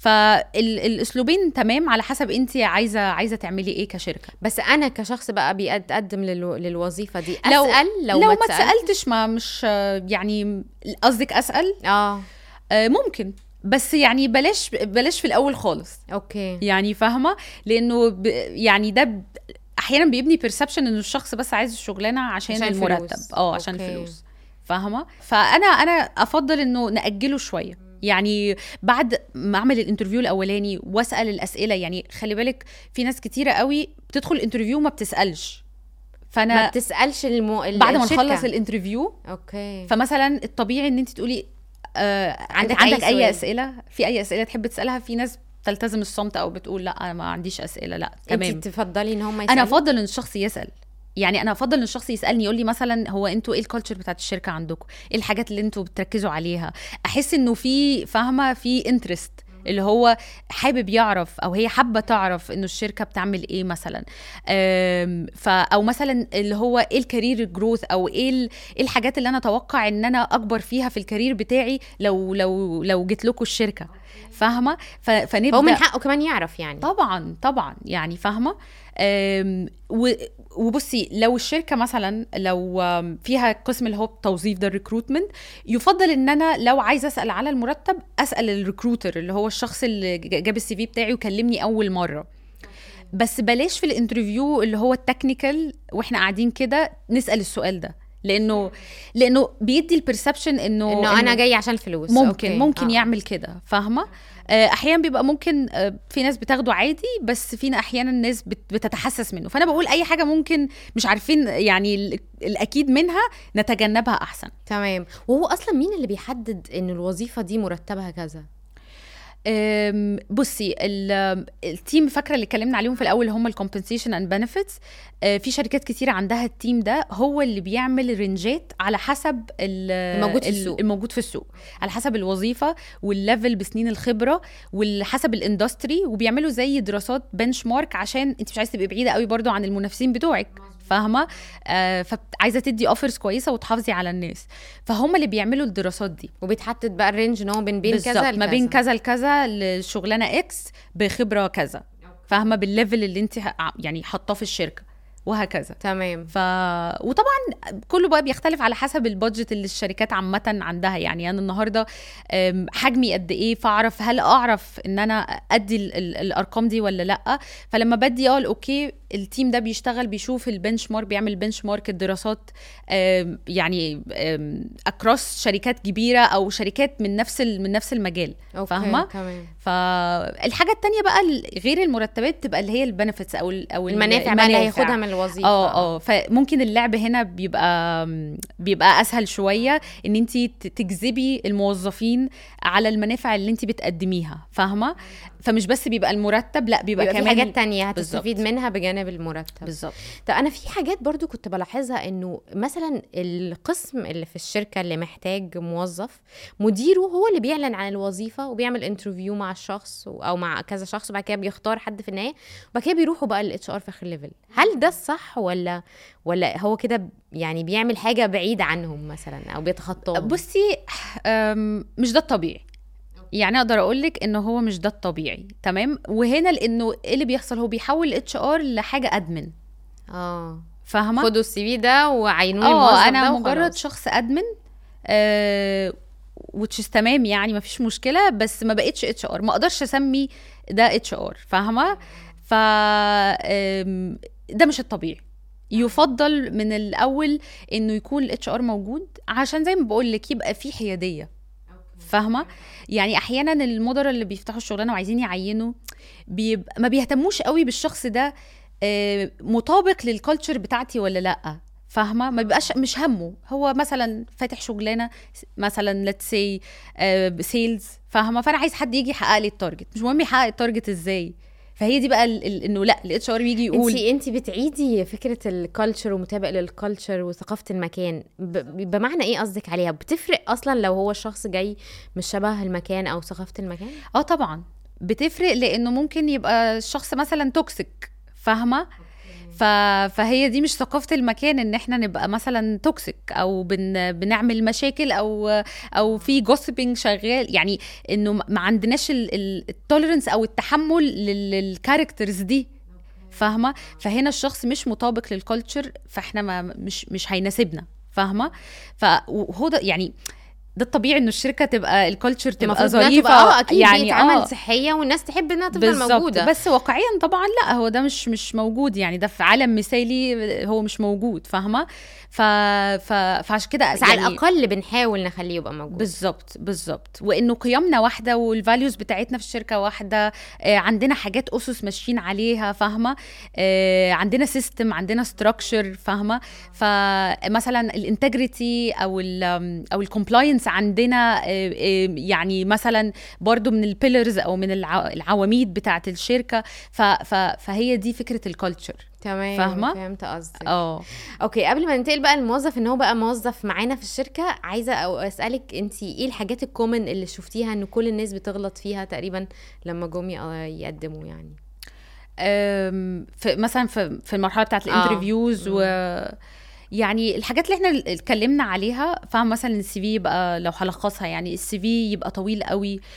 فالاسلوبين تمام على حسب انت عايزه عايزه تعملي ايه كشركه بس انا كشخص بقى بيقدم للو... للوظيفه دي لو- اسال لو, لو, ما اتسألت- اتسالتش ما مش آه، يعني قصدك اسال اه آه، ممكن بس يعني بلاش بلاش في الاول خالص اوكي يعني فاهمه لانه ب يعني ده ب- احيانا بيبني بيرسبشن انه الشخص بس عايز الشغلانه عشان, عشان عشان المرتب الفلوس. اه عشان أوكي. الفلوس فاهمه فانا انا افضل انه ناجله شويه يعني بعد ما اعمل الانترفيو الاولاني واسال الاسئله يعني خلي بالك في ناس كتيره قوي بتدخل الانترفيو ما بتسالش ما فانا بتسالش المو... ال- بعد ما الشركة. نخلص الانترفيو اوكي فمثلا الطبيعي ان انت تقولي آه عندك عندك, أي عندك اي, سؤال؟ اسئله في اي اسئله تحب تسالها في ناس تلتزم الصمت او بتقول لا انا ما عنديش اسئله لا تمام انت تفضلي ان هم يسالوا انا افضل ان الشخص يسال يعني انا افضل ان الشخص يسالني يقول لي مثلا هو انتوا ايه الكالتشر بتاعت الشركه عندكم ايه الحاجات اللي انتوا بتركزوا عليها احس انه في فاهمه في انترست اللي هو حابب يعرف او هي حابه تعرف انه الشركه بتعمل ايه مثلا أم، ف او مثلا اللي هو ايه الكارير جروث او ايه ال- ايه الحاجات اللي انا اتوقع ان انا اكبر فيها في الكارير بتاعي لو لو لو جيت لكم الشركه فاهمه ف- فنبدا هو من حقه كمان يعرف يعني طبعا طبعا يعني فاهمه أم، و- وبصي لو الشركه مثلا لو أم، فيها قسم اللي هو التوظيف ده الريكروتمنت يفضل ان انا لو عايزه اسال على المرتب اسال الريكروتر اللي هو الشخص اللي ج- جاب السي في بتاعي وكلمني اول مره بس بلاش في الانترفيو اللي هو التكنيكال واحنا قاعدين كده نسال السؤال ده لانه لانه بيدي البرسبشن انه انه انا جاي عشان الفلوس ممكن أوكي. أوكي. ممكن آه. آه. يعمل كده فاهمه آه، احيانا بيبقى ممكن آه، في ناس بتاخده عادي بس فينا احيانا ناس بت- بتتحسس منه فانا بقول اي حاجه ممكن مش عارفين يعني ال- الاكيد منها نتجنبها احسن تمام وهو اصلا مين اللي بيحدد ان الوظيفه دي مرتبها كذا أم، بصي ال- التيم فاكره اللي اتكلمنا عليهم في الاول اللي هم الكومبنسيشن اند بنفيتس في شركات كتير عندها التيم ده هو اللي بيعمل رينجات على حسب ال- الموجود في ال- السوق. الموجود في السوق على حسب الوظيفه والليفل بسنين الخبره وحسب الاندستري وبيعملوا زي دراسات بنش مارك عشان انت مش عايزه تبقي بعيده قوي برضو عن المنافسين بتوعك فاهمه آه فعايزه تدي اوفرز كويسه وتحافظي على الناس فهم اللي بيعملوا الدراسات دي وبيتحدد بقى الرينج ان هو بين بين كذا بالظبط ما بين لكذا. كذا لكذا لشغلانه اكس بخبره كذا فاهمه بالليفل اللي انت ه- يعني حاطاه في الشركه وهكذا تمام ف وطبعا كله بقى بيختلف على حسب البادجت اللي الشركات عامه عندها يعني انا النهارده أم، حجمي قد ايه فاعرف هل اعرف ان انا ادي ال- ال- الارقام دي ولا لا فلما بدي اه اوكي التيم ده بيشتغل بيشوف البنش مارك بيعمل بنش مارك الدراسات أم، يعني اكروس شركات كبيره او شركات من نفس ال- من نفس المجال أوكي، فاهمه تمام فالحاجه التانية بقى ال- غير المرتبات تبقى اللي هي البنفيتس او ال- او ال- المنافع بقى اللي هياخدها من الوظيفه اه اه فممكن اللعب هنا بيبقى بيبقى اسهل شويه ان انت تجذبي الموظفين على المنافع اللي انت بتقدميها فاهمه فمش بس بيبقى المرتب لا بيبقى, بيبقى في كمان حاجات تانية هتستفيد بالظبط. منها بجانب المرتب بالظبط طب انا في حاجات برضو كنت بلاحظها انه مثلا القسم اللي في الشركه اللي محتاج موظف مديره هو اللي بيعلن عن الوظيفه وبيعمل انترفيو مع الشخص و- او مع كذا شخص وبعد كده بيختار حد في النهايه وبعد كده بيروحوا بقى للاتش ار في اخر ليفل هل ده الصح ولا ولا هو كده ب- يعني بيعمل حاجه بعيده عنهم مثلا او بيتخطاهم بصي أم، مش ده الطبيعي يعني اقدر اقول لك ان هو مش ده الطبيعي تمام وهنا لانه ايه اللي بيحصل هو بيحول الاتش ار لحاجه ادمن اه فاهمه خدوا السي في ده وعينوني اه الموظف انا ده مجرد وخلاص. شخص ادمن آه وتشيز تمام يعني ما فيش مشكله بس ما بقتش اتش ار ما اقدرش اسمي ده اتش ار فاهمه ف آم، ده مش الطبيعي يفضل من الاول انه يكون الاتش ار موجود عشان زي ما بقول لك يبقى في حياديه فاهمه يعني احيانا المدراء اللي بيفتحوا الشغلانه وعايزين يعينوا بيبقى ما بيهتموش قوي بالشخص ده آه، مطابق للكالتشر بتاعتي ولا لا فاهمه ما بيبقاش مش همه هو مثلا فاتح شغلانه مثلا ليتس سي سيلز فاهمه فانا عايز حد يجي يحقق لي التارجت مش مهم يحقق التارجت ازاي فهي دي بقى ال- ال- انه لا الاتش ار بيجي يقول انت انت بتعيدي فكره الكالتشر ومتابع للكالتشر وثقافه المكان ب- بمعنى ايه قصدك عليها بتفرق اصلا لو هو الشخص جاي مش شبه المكان او ثقافه المكان اه طبعا بتفرق لانه ممكن يبقى الشخص مثلا توكسيك فاهمه ف... فهي دي مش ثقافه المكان ان احنا نبقى مثلا توكسيك او بن... بنعمل مشاكل او او في جوسبينج شغال يعني انه ما- ما عندناش التوليرنس او التحمل لل- للكاركترز دي فاهمه فهنا الشخص مش مطابق للكالتشر فاحنا ما مش مش هيناسبنا فاهمه فهو ده يعني ده الطبيعي انه الشركه تبقى الكالتشر تبقى المفروض إنها ظريفه تبقى اه اكيد يعني بيتعمل اه صحيه والناس تحب انها تفضل بالظبط موجوده بس واقعيا طبعا لا هو ده مش مش موجود يعني ده في عالم مثالي هو مش موجود فاهمه ف... ف... فعشان كده بس على الاقل بنحاول نخليه يبقى موجود بالظبط بالظبط وانه قيمنا واحده والفاليوز بتاعتنا في الشركه واحده آه عندنا حاجات اسس ماشيين عليها فاهمه آه عندنا سيستم عندنا ستراكشر فاهمه فمثلا الانتجريتي او ال او الكومبلاينس عندنا آه آه يعني مثلا برضو من البيلرز او من الع... العواميد بتاعه الشركه ف... ف... فهي دي فكره الكالتشر تمام فاهمة؟ فهمت قصدك اه اوكي قبل ما ننتقل بقى الموظف ان هو بقى موظف معانا في الشركه عايزه أو اسالك انت ايه الحاجات الكومن اللي شفتيها ان كل الناس بتغلط فيها تقريبا لما جم ي- يقدموا يعني أم، في مثلا في في المرحله بتاعت آه. الانترفيوز و يعني الحاجات اللي احنا اتكلمنا عليها فاهم مثلا السي في يبقى لو هلخصها يعني السي في يبقى طويل قوي أم،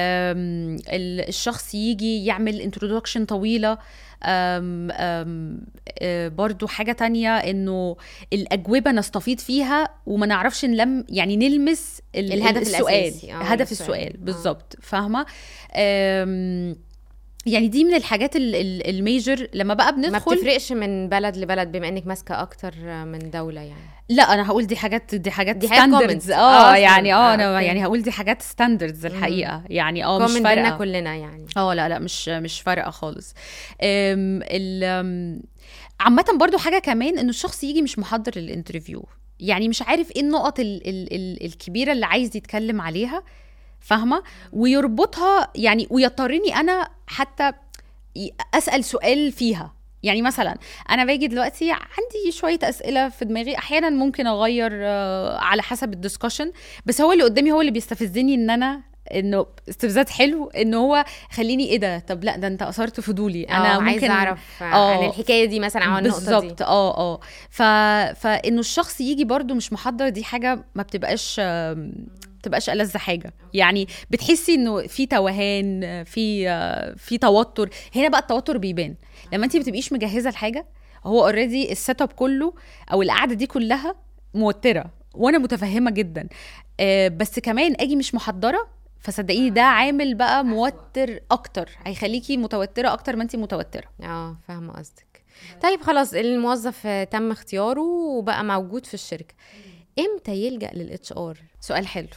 ال- الشخص يجي يعمل انترودكشن طويله أم أم أه، برضو حاجة تانية انه الأجوبة نستفيض فيها وما نعرفش نلم يعني نلمس ال- الهدف السؤال الأساسي. آه، هدف السؤال. السؤال آه. بالظبط فاهمة أم، يعني دي من الحاجات ال- ال- الميجر لما بقى ما بندخل بتفرقش من بلد لبلد بما انك ماسكه اكتر من دوله يعني لا انا هقول دي حاجات دي حاجات دي حاجات ستاندردز common. اه أصلاً. يعني اه آه، انا أوكي. يعني هقول دي حاجات ستاندردز الحقيقه يعني اه مش كومن بينا فارقه كلنا يعني اه لا لا مش مش فارقه خالص أم، ال أم، عامه برضو حاجه كمان انه الشخص يجي مش محضر للانترفيو يعني مش عارف ايه النقط ال ال ال الكبيره اللي عايز يتكلم عليها فاهمه ويربطها يعني ويضطرني انا حتى ي- اسال سؤال فيها يعني مثلا انا باجي دلوقتي عندي شويه اسئله في دماغي احيانا ممكن اغير آه، على حسب الدسكشن بس هو اللي قدامي هو اللي بيستفزني ان انا انه استفزاز حلو ان هو خليني ايه ده طب لا ده انت اثرت فضولي انا انا عايزه ممكن اعرف آه. عن الحكايه دي مثلا او عن النقطه دي بالظبط اه اه ف... فانه الشخص يجي برضو مش محضر دي حاجه ما بتبقاش آم، بتبقاش ألذ حاجه يعني بتحسي انه في توهان في آه، في توتر هنا بقى التوتر بيبان لما انت بتبقيش مجهزه الحاجه هو اوريدي السيت اب كله او القعده دي كلها موتره وانا متفهمه جدا آه، بس كمان اجي مش محضره فصدقيني ده عامل بقى موتر اكتر هيخليكي متوتره اكتر ما انت متوتره اه فاهمه قصدك طيب خلاص الموظف آه، تم اختياره وبقى موجود في الشركه امتى يلجا للاتش ار سؤال حلو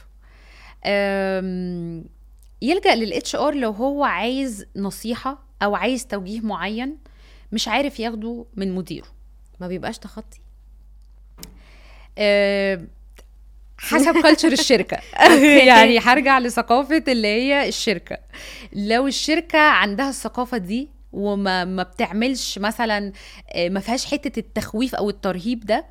أم، يلجأ للاتش ار لو هو عايز نصيحة او عايز توجيه معين مش عارف ياخده من مديره ما بيبقاش تخطي أم، حسب كلتشر الشركه يعني هرجع لثقافه اللي هي الشركه لو الشركه عندها الثقافه دي وما ما بتعملش مثلا آه، ما فيهاش حته التخويف او الترهيب ده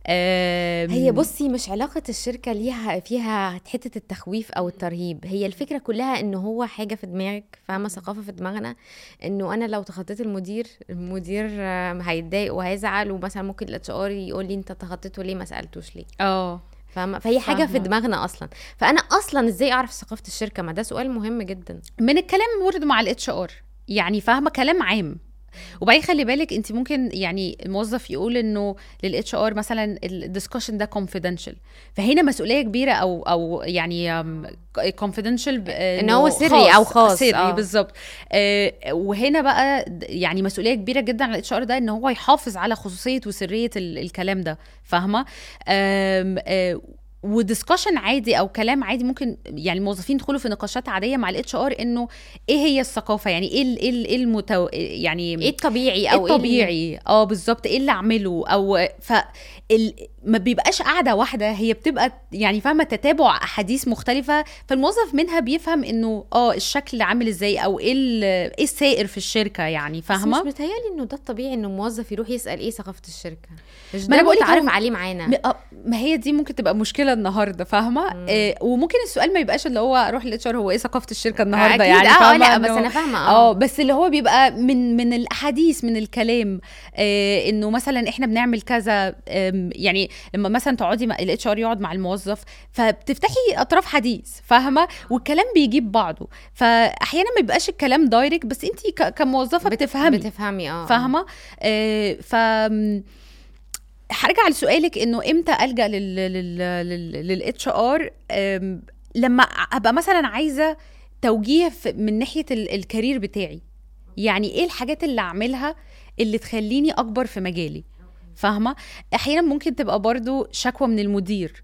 أم، هي بصي مش علاقة الشركة ليها فيها حتة التخويف أو الترهيب هي الفكرة كلها إن هو حاجة في دماغك فاهمة ثقافة في دماغنا إنه أنا لو تخطيت المدير المدير آه، هيتضايق وهيزعل ومثلا ممكن الاتش ار يقول لي أنت تخطيته ليه ما سألتوش ليه اه فاهمة فهي حاجة في فاهمة. دماغنا أصلا فأنا أصلا إزاي أعرف ثقافة الشركة ما ده سؤال مهم جدا من الكلام برضه مع الاتش ار يعني فاهمه كلام عام وبعدين خلي بالك انت ممكن يعني الموظف يقول انه للاتش ار مثلا الدiscussion ده confidential فهنا مسؤوليه كبيره او او يعني كونفيدنشال إن هو سري أو خاص، سري آه. بالظبط آه وهنا بقى د- يعني مسؤوليه كبيره جدا على الاتش ار ده ان هو يحافظ على خصوصيه وسريه ال- الكلام ده فاهمه آم، آه ودiscussion عادي او كلام عادي ممكن يعني الموظفين يدخلوا في نقاشات عاديه مع الاتش ار انه ايه هي الثقافه يعني ايه ال- ايه ال- ايه المتو... يعني إيه الطبيعي ايه أو إيه ال- الطبيعي اه بالظبط ايه اللي اعمله او ف ال... ما بيبقاش قاعده واحده هي بتبقى يعني فاهمه تتابع احاديث مختلفه فالموظف منها بيفهم انه اه الشكل عامل ازاي او ايه ال- ايه السائر في الشركه يعني بس فاهمه مش متهيألي إنه ده الطبيعي إنه موظف يروح يسأل إيه ثقافة الشركة مش ما ده أنا بقولك متعارف هو- عليه معانا م- آه، ما هي دي ممكن تبقى مشكله النهارده فاهمه آه وممكن السؤال ما يبقاش اللي هو اروح للاتش ار هو ايه ثقافه الشركه النهارده أكيد يعني اه فاهمه لا بس إنه- أنا فاهمة اه بس اللي هو بيبقى من من الاحاديث من الكلام آه انه مثلا احنا بنعمل كذا آم، يعني لما مثلا تقعدي مع الاتش ار يقعد مع الموظف فبتفتحي اطراف حديث فاهمه والكلام بيجيب بعضه فاحيانا ما بيبقاش الكلام دايركت بس انت كموظفه بتفهمي بتفهمي اه فاهمه آه ف هرجع لسؤالك انه امتى الجا للاتش ار لما ابقى مثلا عايزه توجيه في- من ناحيه ال- الكارير بتاعي يعني ايه الحاجات اللي اعملها اللي تخليني اكبر في مجالي فاهمه احيانا ممكن تبقى برضو شكوى من المدير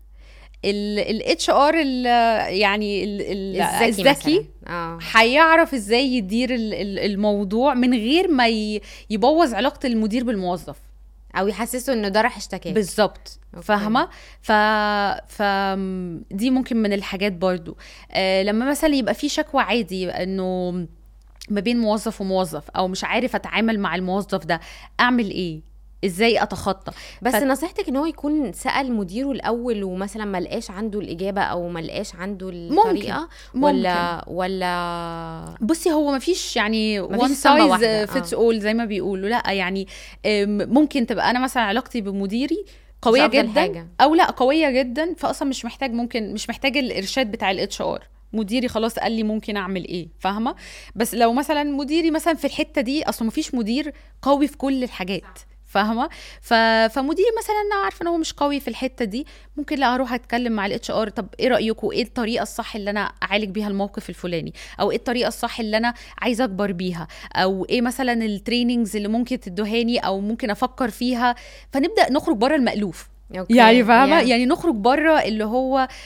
الاتش ار يعني ال- ال- الذكي الذكي مثلاً. اه هيعرف ازاي يدير ال- ال- الموضوع من غير ما ي- يبوظ علاقه المدير بالموظف او يحسسه انه ده راح اشتكى بالظبط أوكي. فاهمه ف... ف دي ممكن من الحاجات برضو آه لما مثلا يبقى في شكوى عادي انه ما بين موظف وموظف او مش عارف اتعامل مع الموظف ده اعمل ايه ازاي اتخطى بس فت- نصيحتك ان هو يكون سال مديره الاول ومثلا ما لقاش عنده الاجابه او ما لقاش عنده الطريقه ممكن. ولا ولا بصي هو ما فيش يعني مفيش وان اسطمبة واحدة، سايز آه. فيتس اول زي ما بيقولوا لا يعني أم، ممكن تبقى انا مثلا علاقتي بمديري قويه أفضل جدا حاجة. او لا قويه جدا فاصلا مش محتاج ممكن مش محتاج الارشاد بتاع الاتش ار مديري خلاص قال لي ممكن اعمل ايه فاهمه بس لو مثلا مديري مثلا في الحته دي اصلا مفيش مدير قوي في كل الحاجات فاهمه ف... فمديري مثلا انا عارفه ان هو مش قوي في الحته دي ممكن لا اروح اتكلم مع الاتش ار طب ايه رايكم ايه الطريقه الصح اللي انا اعالج بيها الموقف الفلاني او ايه الطريقه الصح اللي انا عايزه اكبر بيها او ايه مثلا التريننجز اللي ممكن تدوهاني او ممكن افكر فيها فنبدا نخرج بره المالوف أوكي. يعني فاهمه Yeah. يعني نخرج بره اللي هو آم،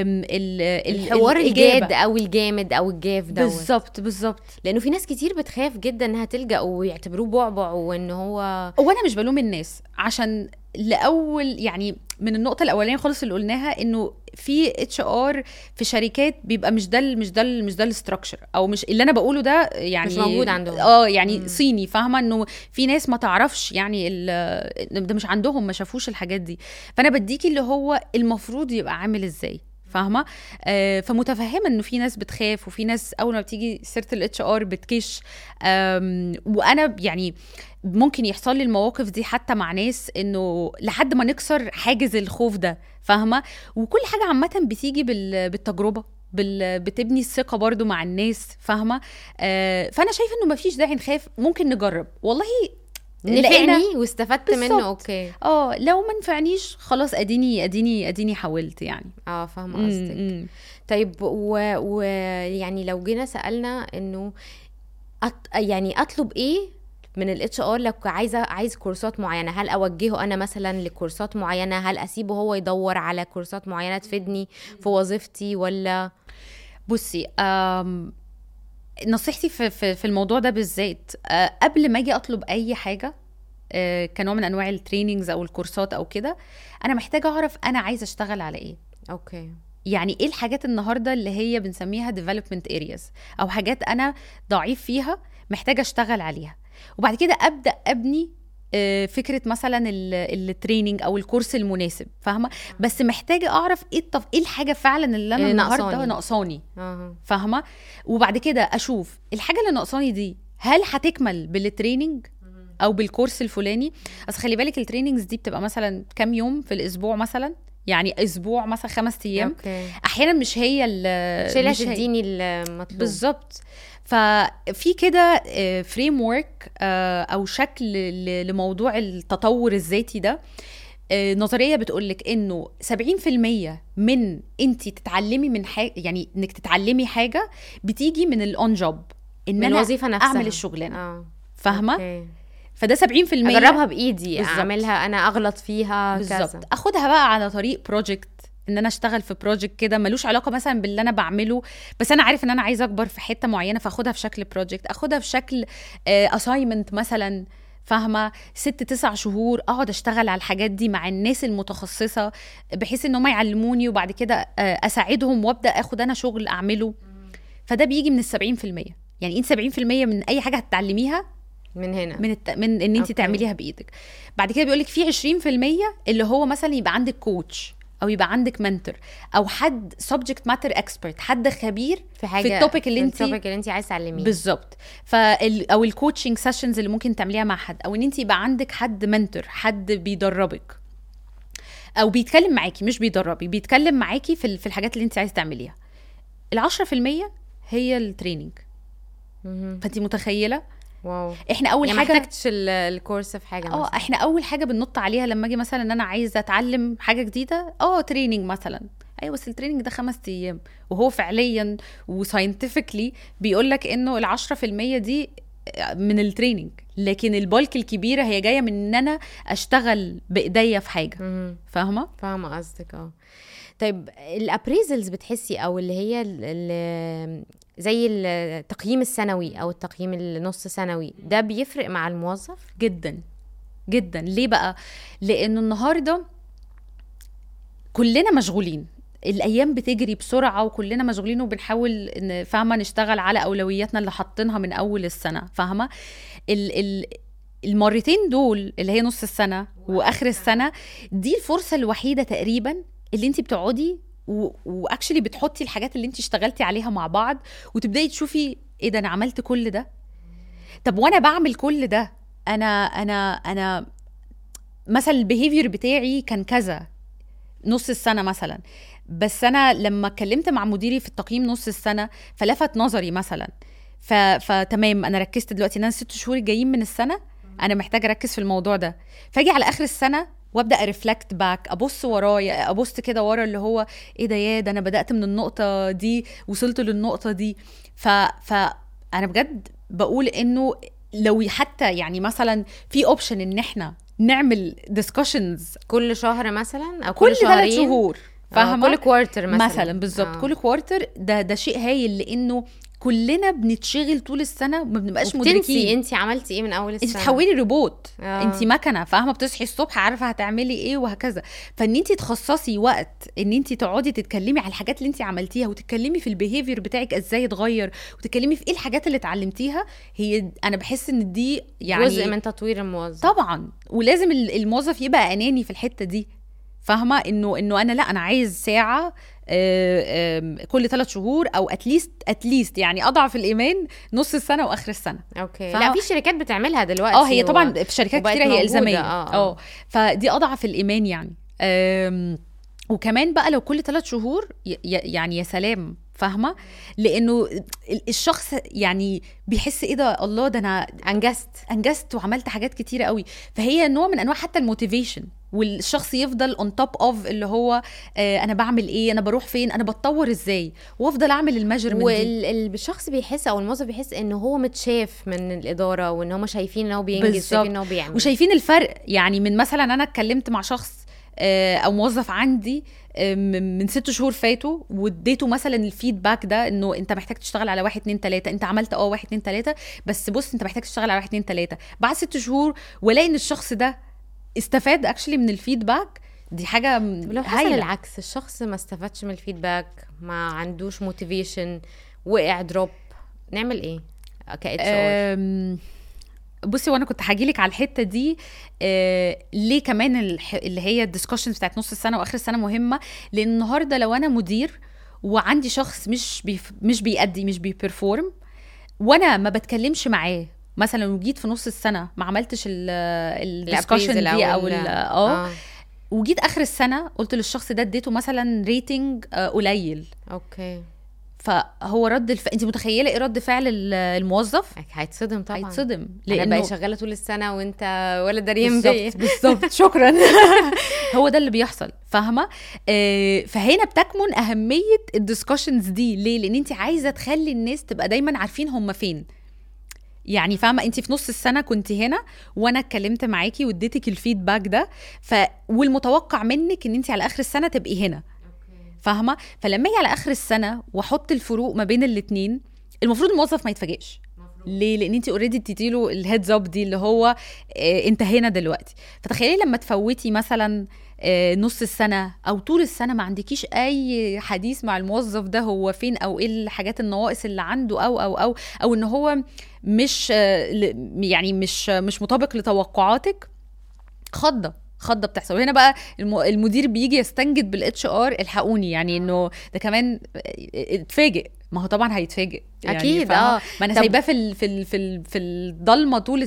ال- ال- الحوار الإجابة. الجاد او الجامد او الجاف دوت بالظبط بالظبط لانه في ناس كتير بتخاف جدا انها تلجا ويعتبروه بعبع وان هو وانا مش بلوم الناس عشان لاول يعني من النقطه الاولانيه خالص اللي قلناها انه في اتش ار في شركات بيبقى مش ده ال- مش ده ال- مش ده الاستراكشر او مش اللي انا بقوله ده يعني مش موجود عندهم. اه يعني مم. صيني فاهمه انه في ناس ما تعرفش يعني ال- ده مش عندهم ما شافوش الحاجات دي فانا بديكي اللي هو المفروض يبقى عامل ازاي فاهمه آه فمتفهمه انه في ناس بتخاف وفي ناس اول ما بتيجي سيره الاتش ار بتكش آم، وانا يعني ممكن يحصل لي المواقف دي حتى مع ناس انه لحد ما نكسر حاجز الخوف ده فاهمه وكل حاجه عامه بتيجي بال- بالتجربه بال... بتبني الثقه برضو مع الناس فاهمه آه فانا شايفه انه مفيش داعي نخاف ممكن نجرب والله لقينا- نفعني واستفدت منه بالظبط. اوكي اه لو ما نفعنيش خلاص اديني اديني اديني حاولت يعني اه فاهمه مم، قصدك مم. طيب و... و يعني لو جينا سالنا انه أط... يعني اطلب ايه من الاتش ار لو عايزه عايز كورسات معينه هل اوجهه انا مثلا لكورسات معينه هل اسيبه هو يدور على كورسات معينه تفيدني في وظيفتي ولا بصي آم، نصيحتي في, في, في الموضوع ده بالذات آه، قبل ما اجي اطلب اي حاجه آه، كنوع من انواع التريننجز او الكورسات او كده انا محتاجه اعرف انا عايزه اشتغل على ايه اوكي يعني ايه الحاجات النهارده اللي هي بنسميها development areas او حاجات انا ضعيف فيها محتاجه اشتغل عليها وبعد كده ابدا ابني آه، فكره مثلا التريننج او الكورس المناسب فاهمه بس محتاجه اعرف ايه التف... ايه الحاجه فعلا اللي انا اللي النهارده ناقصاني. ناقصاني اه فاهمه وبعد كده اشوف الحاجه اللي ناقصاني دي هل هتكمل بالتريننج او بالكورس الفلاني اصل خلي بالك التريننجز دي بتبقى مثلا كام يوم في الاسبوع مثلا يعني اسبور مثلا خمس ايام اوكي احيانا مش هي ال- شيلها مش هي- تديني المطلوب بالظبط ففي كده فريم ورك او شكل ل- لموضوع التطور الذاتي ده آه، نظريه بتقولك انه 70% من انت تتعلمي من حاجه يعني انك تتعلمي حاجه بتيجي من الاون جوب ان من انا الوظيفه نفسها اعمل الشغلانه اه فاهمه أوكي. فده 70% اجربها بايدي بالظبط. اعملها انا اغلط فيها كذا بالظبط اخدها بقى على طريق بروجكت ان انا اشتغل في بروجكت كده ملوش علاقه مثلا باللي انا بعمله بس انا عارف ان انا عايزه اكبر في حته معينه فاخدها في شكل بروجكت اخدها في شكل اساينمنت مثلا فاهمه ست تسع شهور اقعد اشتغل على الحاجات دي مع الناس المتخصصه بحيث ان هم يعلموني وبعد كده آه، اساعدهم وابدا اخد انا شغل اعمله فده بيجي من ال 70% يعني انت 70% من اي حاجه هتتعلميها من هنا من الت... من ان انت أوكي. تعمليها بايدك بعد كده بيقول لك في 20% اللي هو مثلا يبقى عندك كوتش او يبقى عندك منتور او حد سبجكت ماتر اكسبرت حد خبير في حاجه في التوبيك اللي في انت التوبيك اللي انت عايز تعلميه بالظبط فال... او الكوتشنج سيشنز اللي ممكن تعمليها مع حد او ان انت يبقى عندك حد منتور حد بيدربك او بيتكلم معاكي مش بيدربك بيتكلم معاكي في ال- في الحاجات اللي انت عايز تعمليها ال 10% هي التريننج مهم. فانت متخيله واو احنا اول يعني حاجه ما احتجتش ال- الكورس في حاجه اه مثلا احنا اول حاجه بننط عليها لما اجي مثلا ان انا عايزه اتعلم حاجه جديده اه تريننج مثلا ايوه بس التريننج ده خمس ايام وهو فعليا وساينتفكلي بيقول لك انه ال 10% دي من التريننج لكن البالك الكبيره هي جايه من ان انا اشتغل بايديا في حاجه مهم. فاهمه فاهمه قصدك اه طيب الابريزلز بتحسي او اللي هي ال- ال- زي التقييم السنوي او التقييم النص سنوي ده بيفرق مع الموظف جدا جدا ليه بقى لانه النهارده كلنا مشغولين الايام بتجري بسرعه وكلنا مشغولين وبنحاول ان فاهمه نشتغل على اولوياتنا اللي حاطينها من اول السنه فاهمه ال ال المرتين دول اللي هي نص السنه واخر السنه دي الفرصه الوحيده تقريبا اللي انت بتقعدي واكشلي بتحطي الحاجات اللي انت اشتغلتي عليها مع بعض وتبداي تشوفي ايه ده انا عملت كل ده طب وانا بعمل كل ده انا انا انا مثلا البيهيفير بتاعي كان كذا نص السنه مثلا بس انا لما اتكلمت مع مديري في التقييم نص السنه فلفت نظري مثلا ف... فتمام انا ركزت دلوقتي ان انا الست شهور الجايين من السنه انا محتاجه اركز في الموضوع ده فاجي على اخر السنه وابدا ارفلكت باك ابص ورايا ابص كده ورا اللي هو ايه ده يا ده انا بدات من النقطه دي وصلت للنقطه دي ف ف انا بجد بقول انه لو حتى يعني مثلا في اوبشن ان احنا نعمل ديسكشنز كل شهر مثلا او كل كل ثلاث شهرين شهور آه، فاهمه كل كوارتر مثلا مثلا بالظبط آه. كل كوارتر ده ده شيء هايل لانه كلنا بنتشغل طول السنه وما بنبقاش وبتنسي مدركين انت عملتي ايه من اول انت السنه تحولي روبوت آه. انت مكنه فاهمه بتصحي الصبح عارفه هتعملي ايه وهكذا فان انت تخصصي وقت ان انت تقعدي تتكلمي على الحاجات اللي انت عملتيها وتتكلمي في البيهيفير بتاعك ازاي اتغير وتتكلمي في ايه الحاجات اللي اتعلمتيها هي انا بحس ان دي يعني جزء من تطوير الموظف طبعا ولازم ال- الموظف يبقى اناني في الحته دي فاهمه انه انه انا لا انا عايز ساعه آه، آم، كل ثلاث شهور او اتليست اتليست يعني اضعف الايمان نص السنه واخر السنه اوكي فا- لا في شركات بتعملها دلوقتي اه هي و- طبعا في شركات وبقت كتيره هي موجودة، الزاميه آه، آه. اه فدي اضعف الايمان يعني آم، وكمان بقى لو كل ثلاث شهور ي- ي- يعني يا سلام فاهمه لانه ال- الشخص يعني بيحس ايه ده الله ده انا انجزت انجزت وعملت حاجات كتيره قوي فهي نوع من انواع حتى الموتيفيشن والشخص يفضل اون توب اوف اللي هو آه انا بعمل ايه انا بروح فين انا بتطور ازاي وافضل اعمل الميجرمنت دي والشخص بيحس او الموظف بيحس ان هو متشاف من الاداره وان هم شايفين ان هو بينجز بالظبط. شايفين ان هو بيعمل وشايفين الفرق يعني من مثلا انا اتكلمت مع شخص آه، او موظف عندي آه، من من ست شهور فاتوا واديته مثلا الفيدباك ده انه انت محتاج تشتغل على واحد اتنين تلاته انت عملت اه واحد اتنين تلاته بس بص انت محتاج تشتغل على واحد اتنين تلاته بعد ست شهور والاقي ان الشخص ده استفاد اكشلي من الفيدباك دي حاجه طب لو حصل هايلة. العكس الشخص ما استفادش من الفيدباك ما عندوش موتيفيشن وقع دروب نعمل ايه ك اتش ار أم، بصي وانا كنت هاجيلك على الحته دي آه ليه كمان الح- اللي هي الديسكشنز بتاعت نص السنه واخر السنه مهمه لان النهارده لو انا مدير وعندي شخص مش بيف مش بيأدي مش بيبرفورم وانا ما بتكلمش معاه مثلا وجيت في نص السنه ما عملتش الديسكشن دي او ال- اه وجيت اخر السنه قلت للشخص ده اديته مثلا ريتنج قليل اوكي فهو رد الف... انت متخيله ايه رد فعل ال- الموظف هيتصدم طبعا هيتصدم انا بقى شغاله طول السنه وانت ولا دارين بيا بالظبط بالظبط شكرا هو ده اللي بيحصل فاهمه آه فهنا بتكمن اهميه الدiscussions دي ليه لان انت عايزه تخلي الناس تبقى دايما عارفين هم فين يعني فاهمه انت في نص السنه كنت هنا وانا اتكلمت معاكي واديتك الفيدباك ده ف والمتوقع منك ان انت على اخر السنه تبقي هنا فاهمه فلما اجي على اخر السنه واحط الفروق ما بين الاتنين المفروض الموظف ما يتفاجئش ليه لان انت اوريدي اديتي له الهيدز اب دي اللي هو آه انت هنا دلوقتي فتخيلي لما تفوتي مثلا آه نص السنه او طول السنه ما عندكيش اي حديث مع الموظف ده هو فين او ايه الحاجات النواقص اللي عنده او او او او ان هو مش آه ل- يعني مش مش مطابق لتوقعاتك خضه خضه بتحصل وهنا بقى الم- المدير بيجي يستنجد بالاتش ار الحقوني يعني انه ده كمان اتفاجئ ما هو طبعا هيتفاجئ يعني أكيد، فاهمة؟ آه. ما انا طب- سايباه في ال في ال في ال في الضلمه طول السنه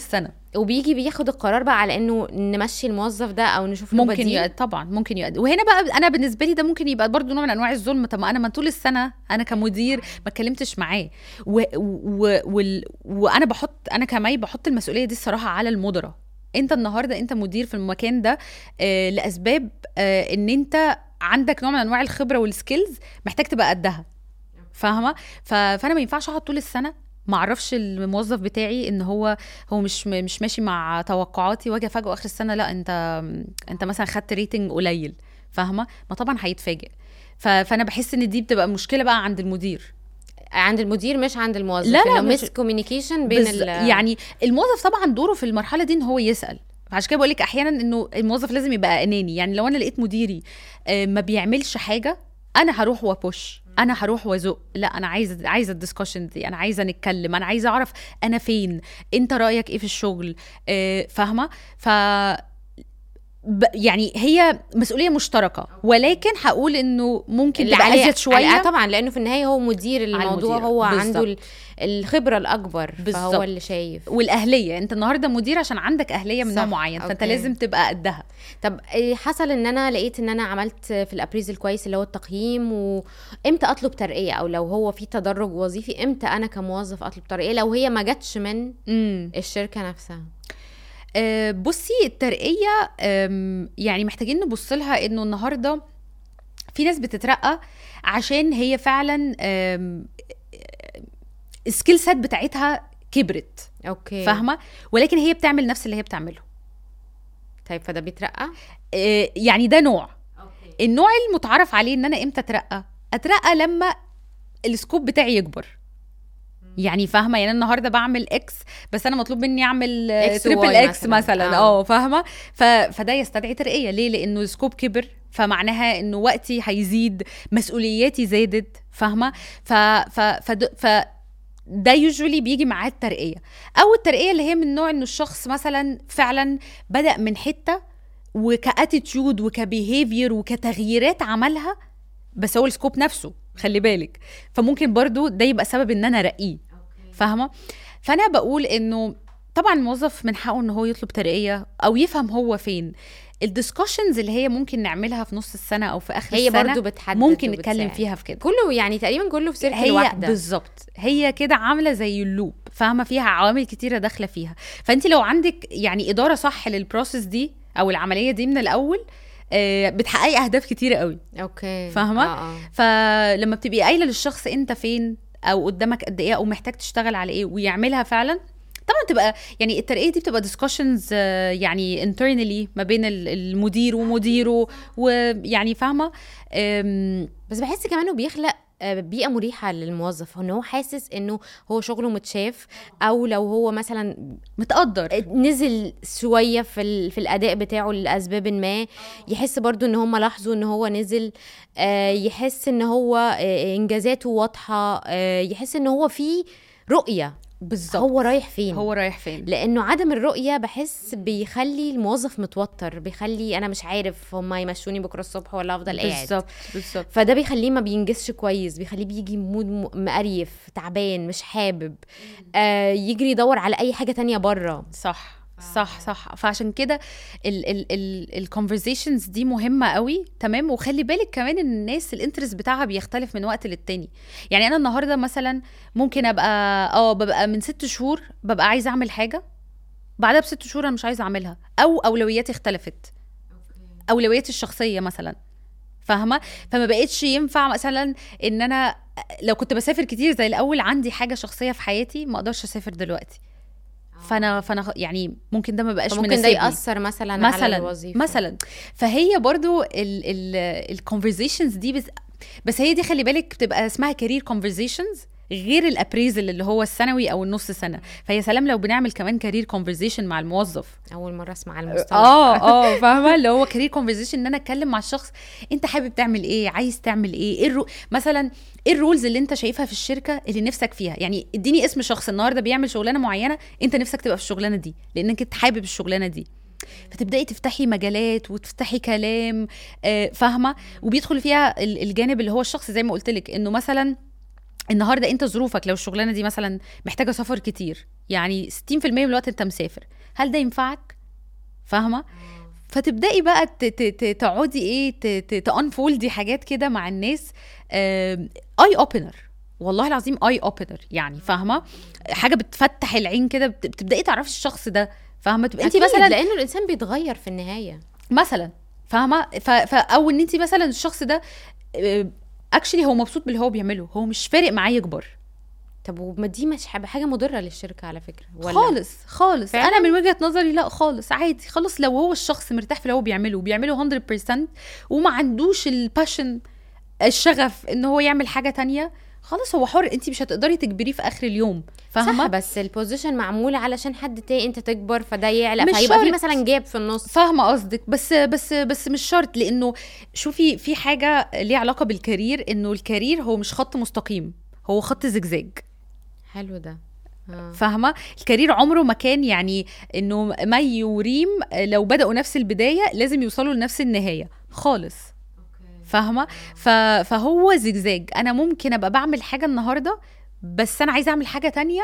وبيجي بياخد القرار بقى على انه نمشي الموظف ده او نشوف له ممكن بديل يؤدي طبعا ممكن يؤدي وهنا بقى انا بالنسبه لي ده ممكن يبقى برضو نوع من انواع الظلم طب ما انا ما طول السنه انا كمدير ما اتكلمتش معاه و... و... وال... وانا بحط انا كمي بحط المسؤوليه دي الصراحه على المدراء انت النهارده انت مدير في المكان ده آه لاسباب آه ان انت عندك نوع من انواع الخبره والسكيلز محتاج تبقى قدها فاهمه ف... فانا ما ينفعش اقعد طول السنه ما اعرفش الموظف بتاعي ان هو هو مش مش ماشي مع توقعاتي واجي افاجئه اخر السنه لا انت انت مثلا خدت ريتنج قليل فاهمه ما طبعا هيتفاجئ ف... فانا بحس ان دي بتبقى مشكله بقى عند المدير عند المدير مش عند الموظف لا، لا، انه مش- مس كوميونيكيشن بين بز... ال يعني الموظف طبعا دوره في المرحله دي ان هو يسال عشان كده بقول لك احيانا انه الموظف لازم يبقى اناني يعني لو انا لقيت مديري آه، ما بيعملش حاجه انا هروح وابوش انا هروح وازق لا انا عايزه عايزه الدسكشن دي انا عايزه نتكلم انا عايزه اعرف انا فين انت رايك ايه في الشغل آه، فاهمه ف ب- يعني هي مسؤوليه مشتركه ولكن هقول انه ممكن اللي تبقى عليه ازيد شويه على- طبعا لانه في النهايه هو مدير الموضوع المدير. هو بالظبط. عنده ال- الخبره الاكبر بالظبط. فهو اللي شايف والاهليه انت النهارده مدير عشان عندك اهليه من نوع صح، معين فانت أوكي. لازم تبقى قدها طب إيه حصل ان انا لقيت ان انا عملت في الابريزل كويس اللي هو التقييم وامتى اطلب ترقيه او لو هو في تدرج وظيفي امتى انا كموظف اطلب ترقيه لو هي ما جاتش من امم الشركه نفسها آه، بصي الترقيه آم، يعني محتاجين نبص لها انه النهارده في ناس بتترقى عشان هي فعلا السكيل سيت بتاعتها كبرت اوكي فاهمه ولكن هي بتعمل نفس اللي هي بتعمله طيب فده بيترقى آه، يعني ده نوع النوع المتعارف عليه ان انا امتى اترقى اترقى لما السكوب بتاعي يكبر يعني فاهمه يعني أنا النهارده بعمل اكس بس انا مطلوب مني اعمل إكس تريبل وواي اكس مثلاً. مثلا آه. اه فاهمه ف... فده يستدعي ترقيه ليه لانه السكوب كبر فمعناها انه وقتي هيزيد مسؤولياتي زادت فاهمه ف ف فد... ف ده يوجولي بيجي معاه الترقيه او الترقيه اللي هي من نوع انه الشخص مثلا فعلا بدا من حته وكاتيتيود وكبيهيفير وكتغييرات عملها بس هو السكوب نفسه خلي بالك فممكن برضو ده يبقى سبب ان انا ارقيه فاهمه فانا بقول انه طبعا الموظف من حقه ان هو يطلب ترقيه او يفهم هو فين الدiscussions اللي هي ممكن نعملها في نص السنه او في اخر هي السنه برضو بتحدد ممكن وبتساعد. نتكلم فيها في كده كله يعني تقريبا كله في سيركل هي واحده بالظبط هي كده عامله زي اللوب فاهمه فيها عوامل كتيره داخله فيها فانت لو عندك يعني اداره صح للبروسيس دي او العمليه دي من الاول آه، بتحققي اهداف كتيره قوي اوكي فاهمة؟ اه اه فلما بتبقي قايله للشخص انت فين او قدامك قد ايه او محتاج تشتغل على ايه ويعملها فعلا طبعا تبقى يعني الترقيه دي بتبقى ديسكشنز يعني internally ما بين ال- المدير ومديره ويعني فاهمه أم، بس بحس كمان انه بيخلق آه، بيئة مريحة للموظف ان هو حاسس انه هو شغله متشاف او لو هو مثلا متقدر نزل شوية في ال- في الاداء بتاعه لاسباب ما يحس برضو ان هم لاحظوا ان هو نزل آه، يحس ان هو آه، انجازاته واضحة آه، يحس ان هو في رؤية بالظبط هو رايح فين هو رايح فين لانه عدم الرؤيه بحس بيخلي الموظف متوتر بيخلي انا مش عارف هم يمشوني بكره الصبح ولا افضل قاعد بالظبط بالظبط فده بيخليه ما بينجزش كويس بيخليه بيجي مود م- مقريف تعبان مش حابب آه يجري يدور على اي حاجه تانية بره صح صح صح فعشان كده الكونفرزيشنز دي مهمه قوي تمام وخلي بالك كمان ان الناس الانترست بتاعها بيختلف من وقت للتاني يعني انا النهارده مثلا ممكن ابقى اه ببقى من ست شهور ببقى عايزه اعمل حاجه بعدها بست شهور انا مش عايزه اعملها او اولوياتي اختلفت اولوياتي الشخصيه مثلا فاهمه فما بقتش ينفع مثلا ان انا لو كنت بسافر كتير زي الاول عندي حاجه شخصيه في حياتي ما اقدرش اسافر دلوقتي فانا فانا خ- يعني ممكن ده ما بقاش ممكن ده مناسبني ياثر مثلا, على مثلا الوظيفه مثلا فهي برضو الكونفرزيشنز دي بس بس هي دي خلي بالك بتبقى اسمها كارير كونفرزيشنز غير الابريزل اللي هو السنوي او النص سنه فهي سلام لو بنعمل كمان كارير كونفرزيشن مع الموظف اول مره اسمع المصطلح اه اه فاهمه اللي هو كارير كونفرزيشن ان انا اتكلم مع الشخص انت حابب تعمل ايه عايز تعمل ايه ايه الرو... مثلا ايه الرولز اللي انت شايفها في الشركه اللي نفسك فيها يعني اديني اسم شخص النهارده بيعمل شغلانه معينه انت نفسك تبقى في الشغلانه دي لانك انت حابب الشغلانه دي فتبداي تفتحي مجالات وتفتحي كلام آه، فاهمه وبيدخل فيها ال- الجانب اللي هو الشخص زي ما قلت لك انه مثلا النهارده انت ظروفك لو الشغلانه دي مثلا محتاجه سفر كتير يعني 60% من الوقت انت مسافر هل ده ينفعك فاهمه فتبداي بقى ت- ت- ت- تقعدي ايه تانفولدي حاجات كده مع الناس اي اوبنر والله العظيم اي اوبنر يعني فاهمه حاجه بتفتح العين كده بت- بتبداي تعرفي الشخص ده فاهمه تبقى انت أكيد، مثلا لانه الانسان بيتغير في النهايه مثلا فاهمه ف... ف... او ان انت مثلا الشخص ده اكشلي هو مبسوط باللي هو بيعمله هو مش فارق معاه يكبر طب وما دي مش حاجه حاجة مضره للشركه على فكره ولا خالص خالص فعلاً؟ انا من وجهه نظري لا خالص عادي خلاص لو هو الشخص مرتاح في اللي هو بيعمله وبيعمله 100% وما عندوش الباشن الشغف ان هو يعمل حاجه تانية خلاص هو حر انت مش هتقدري تجبريه في اخر اليوم صح فاهمه بس البوزيشن معموله علشان حد تاني انت تكبر فده يعلى مش فيبقى في شرط. مثلا جاب في النص فاهمه قصدك بس بس بس مش شرط لانه شوفي في حاجه ليها علاقه بالكارير انه الكارير هو مش خط مستقيم هو خط زجزاج حلو ده آه. فاهمه الكارير عمره ما كان يعني انه مي وريم لو بداوا نفس البدايه لازم يوصلوا لنفس النهايه خالص فاهمه ف... فهو زجزاج انا ممكن ابقى بعمل حاجه النهارده بس انا عايزه اعمل حاجه تانية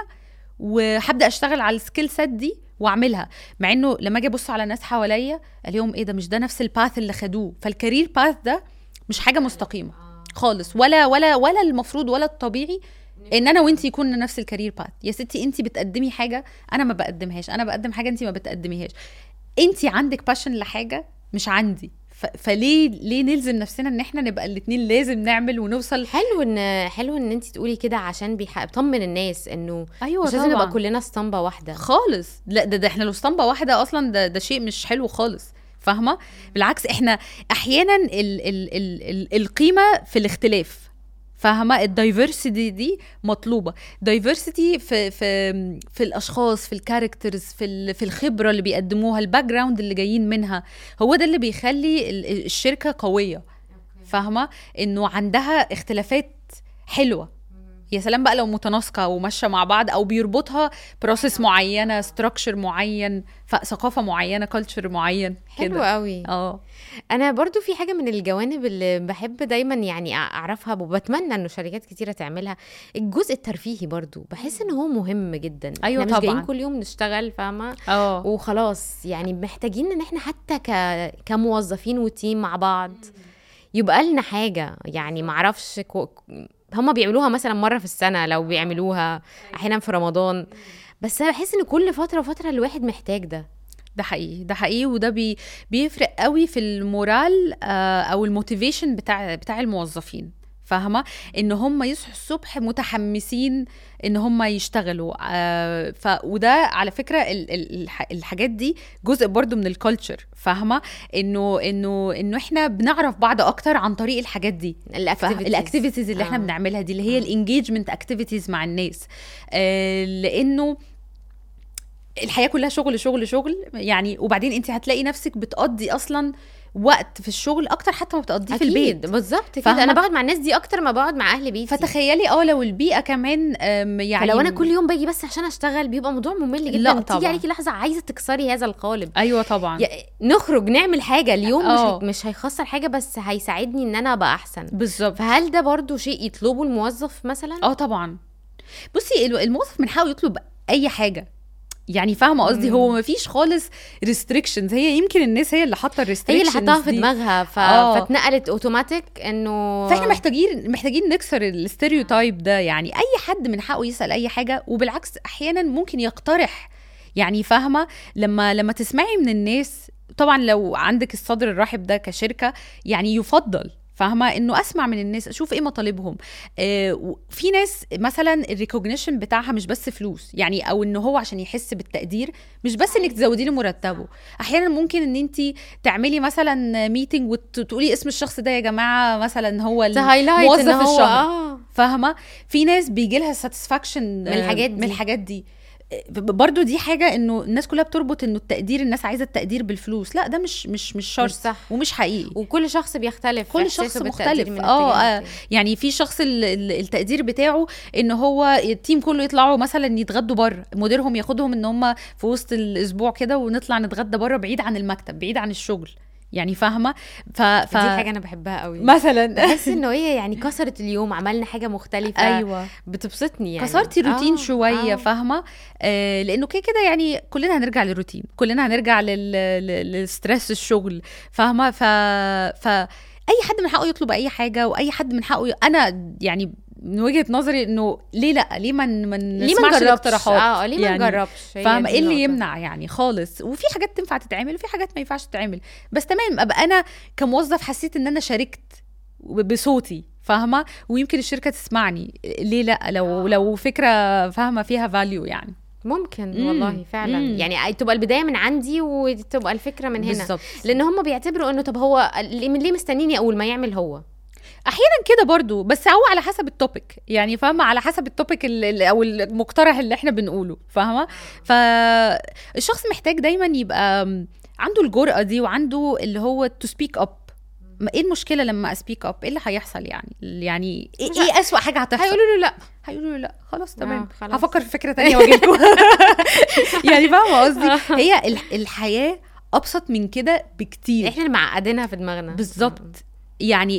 وهبدا اشتغل على السكيل سيت دي واعملها مع انه لما اجي ابص على ناس حواليا الاقيهم ايه ده مش ده نفس الباث اللي خدوه فالكارير باث ده مش حاجه مستقيمه خالص ولا ولا ولا المفروض ولا الطبيعي ان انا وانت يكون نفس الكارير باث يا ستي انت بتقدمي حاجه انا ما بقدمهاش انا بقدم حاجه انت ما بتقدميهاش انت عندك باشن لحاجه مش عندي ف... فليه ليه نلزم نفسنا ان احنا نبقى الاتنين لازم نعمل ونوصل حلو ان حلو ان انت تقولي كده عشان بيح- بيطمن الناس انه ايوه مش لازم نبقى كلنا اسطمبه واحده خالص لا ده, ده احنا لو اسطمبه واحده اصلا ده ده شيء مش حلو خالص فاهمه بالعكس احنا احيانا ال ال ال ال القيمه في الاختلاف فاهمه الدايفرسيتي دي مطلوبه دايفرسيتي في في في الاشخاص في الكاركترز في ال- في الخبره اللي بيقدموها الباك جراوند اللي جايين منها هو ده اللي بيخلي ال- الشركه قويه فاهمه انه عندها اختلافات حلوه يا سلام بقى لو متناسقه وماشيه مع بعض او بيربطها بروسيس معينه ستراكشر معين ف- ثقافه معينه كلتشر معين حلو كده قوي اه انا برضو في حاجه من الجوانب اللي بحب دايما يعني اعرفها وبتمنى انه شركات كتيره تعملها الجزء الترفيهي برضو بحس ان هو مهم جدا أيوة احنا مش جايين طبعاً. كل يوم نشتغل فاهمه اه وخلاص يعني محتاجين ان احنا حتى ك... كموظفين وتيم مع بعض يبقى لنا حاجه يعني معرفش كو... هما بيعملوها مثلا مره في السنه لو بيعملوها احيانا في رمضان بس انا بحس ان كل فتره وفتره الواحد محتاج ده ده حقيقي ده حقيقي وده بي بيفرق قوي في المورال آه او الموتيفيشن بتاع بتاع الموظفين فاهمه ان هم يصحوا الصبح متحمسين ان هم يشتغلوا آه ف وده على فكره ال- ال- الح- الحاجات دي جزء برضو من الكالتشر فاهمه انه انه انه احنا بنعرف بعض اكتر عن طريق الحاجات دي الاكتيفيتيز الاكتيفيتيز اللي احنا آه. بنعملها دي اللي هي آه. الانجيجمنت اكتيفيتيز مع الناس آه لانه الحياه كلها شغل شغل شغل يعني وبعدين انت هتلاقي نفسك بتقضي اصلا وقت في الشغل اكتر حتى ما بتقضيه في البيت بالظبط كده فاهمة؟ انا بقعد مع الناس دي اكتر ما بقعد مع اهل بيتي فتخيلي اه لو البيئه كمان آم، يعني يعني لو انا كل يوم باجي بس عشان اشتغل بيبقى موضوع ممل جدا لا تيجي طبعاً. عليكي لحظه عايزه تكسري هذا القالب ايوه طبعا يا- نخرج نعمل حاجه اليوم مش آه. هي... مش هيخسر حاجه بس هيساعدني ان انا ابقى احسن بالظبط فهل ده برضو شيء يطلبه الموظف مثلا اه طبعا بصي الو- الموظف من حقه يطلب اي حاجه يعني فاهمه قصدي هو ما فيش خالص ريستريكشنز هي يمكن الناس هي اللي حاطه هي الريستريكشنز اللي حطاها في دماغها ف... آه. فاتنقلت اوتوماتيك انه فاحنا محتاجين محتاجين نكسر الستيريوتايب ده يعني اي حد من حقه يسال اي حاجه وبالعكس احيانا ممكن يقترح يعني فاهمه لما لما تسمعي من الناس طبعا لو عندك الصدر الرحب ده كشركه يعني يفضل فاهمه انه اسمع من الناس اشوف ايه مطالبهم آه و- في ناس مثلا الريكوجنيشن بتاعها مش بس فلوس يعني او ان هو عشان يحس بالتقدير مش بس انك تزودي له مرتبه احيانا ممكن ان انت تعملي مثلا ميتنج وتقولي اسم الشخص ده يا جماعه مثلا هو ال- تهايلايت موظف ان هو الشهر. اه فاهمه في ناس بيجي لها ساتسفاكشن من الحاجات دي. من الحاجات دي ب- برضو دي حاجه انه الناس كلها بتربط انه التقدير الناس عايزه التقدير بالفلوس لا ده مش مش مش شرط مش صح ومش حقيقي وكل شخص بيختلف كل إحساسه شخص بالتقدير مختلف. من آه، اتجاه آه. للتاني. يعني في شخص ال- ال- التقدير بتاعه ان هو التيم كله يطلعوا مثلا يتغدوا بره مديرهم ياخدهم ان هم في وسط الاسبوع كده ونطلع نتغدى بره بعيد عن المكتب بعيد عن الشغل يعني فاهمه ف... ف... دي حاجه انا بحبها قوي مثلا بحس انه هي يعني كسرت اليوم عملنا حاجه مختلفه ايوه بتبسطني يعني كسرتي روتين آه، شويه آه. فاهمه آه لانه كده كده يعني كلنا هنرجع للروتين كلنا هنرجع لل... لل- للستريس الشغل فاهمه ف ف اي حد من حقه يطلب اي حاجه واي حد من حقه ي... انا يعني من وجهه نظري انه ليه لا ليه ما ن- ما ليه ما نسمعش نجربش الاقتراحات اه ليه ما يعني نجربش هي فاهمه دي ايه اللي النقطة. يمنع يعني خالص وفي حاجات تنفع تتعمل وفي حاجات ما ينفعش تتعمل بس تمام ابقى انا كموظف حسيت ان انا شاركت ب- بصوتي فاهمه ويمكن الشركه تسمعني ليه لا لو لو فكره فاهمه فيها فاليو يعني ممكن مم. والله فعلا مم. يعني تبقى البدايه من عندي وتبقى الفكره من هنا بالظبط لان هم بيعتبروا انه طب هو ليه ليه مستنيني اول ما يعمل هو احيانا كده برضو بس هو على حسب التوبيك يعني فاهمه على حسب التوبيك ال- ال- او المقترح اللي احنا بنقوله فاهمه فالشخص محتاج دايما يبقى عنده الجرأة دي وعنده اللي هو تو سبيك اب ايه المشكله لما اسبيك اب ايه اللي هيحصل يعني يعني ايه, مش إيه اسوأ حاجه هتحصل هيقولوا له لا هيقولوا له لا خلاص تمام آه، خلاص. هفكر في فكره تانية واجيلكم يعني فاهمه قصدي هي ال- الحياه ابسط من كده بكتير احنا اللي معقدينها في دماغنا بالظبط يعني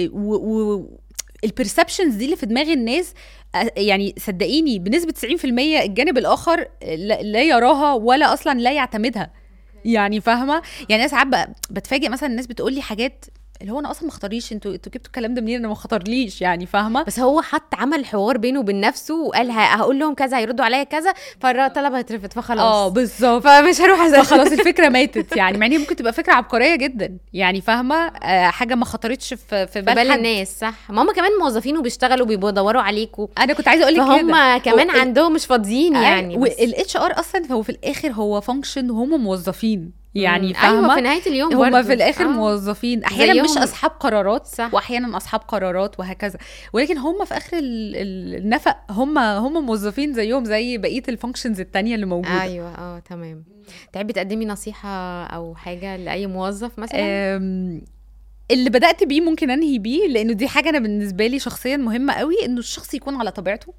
البرسبشنز دي اللي في دماغ الناس آه، يعني صدقيني بنسبه 90% الجانب الاخر لا لا يراها ولا اصلا لا يعتمدها يعني فاهمه يعني انا ساعات ب- بتفاجئ مثلا الناس بتقول لي حاجات اللي هو انا اصلا ما اختارليش انتوا انتوا جبتوا الكلام ده منين انا ما اختارليش يعني فاهمه بس هو حط عمل حوار بينه وبين نفسه وقال ه- هقول لهم كذا هيردوا عليا كذا فالطلب هيترفض فخلاص اه بالظبط فمش هروح اسال فخلاص الفكره ماتت يعني مع ان هي ممكن تبقى فكره عبقريه جدا يعني فاهمه آه حاجه ما خطرتش في في في بال, بال حد. الناس صح ما هم كمان موظفين وبيشتغلوا بيدوروا عليكوا انا كنت عايزه اقول لك فهم كده كمان هو ال- عندهم مش فاضيين يعني بس- والاتش ار اصلا هو في الاخر هو فانكشن وهم موظفين يعني مم. فاهمه ايوه في نهايه اليوم هم برضو. في الاخر آه. موظفين احيانا مش زيهم. اصحاب قرارات صح. واحيانا اصحاب قرارات وهكذا ولكن هم في اخر ال- ال- النفق هم هم موظفين زيهم زي بقيه الفانكشنز التانية اللي موجوده ايوه اه تمام تحبي تقدمي نصيحه او حاجه لاي موظف مثلا أم، اللي بدات بيه ممكن انهي بيه لانه دي حاجه انا بالنسبه لي شخصيا مهمه قوي انه الشخص يكون على طبيعته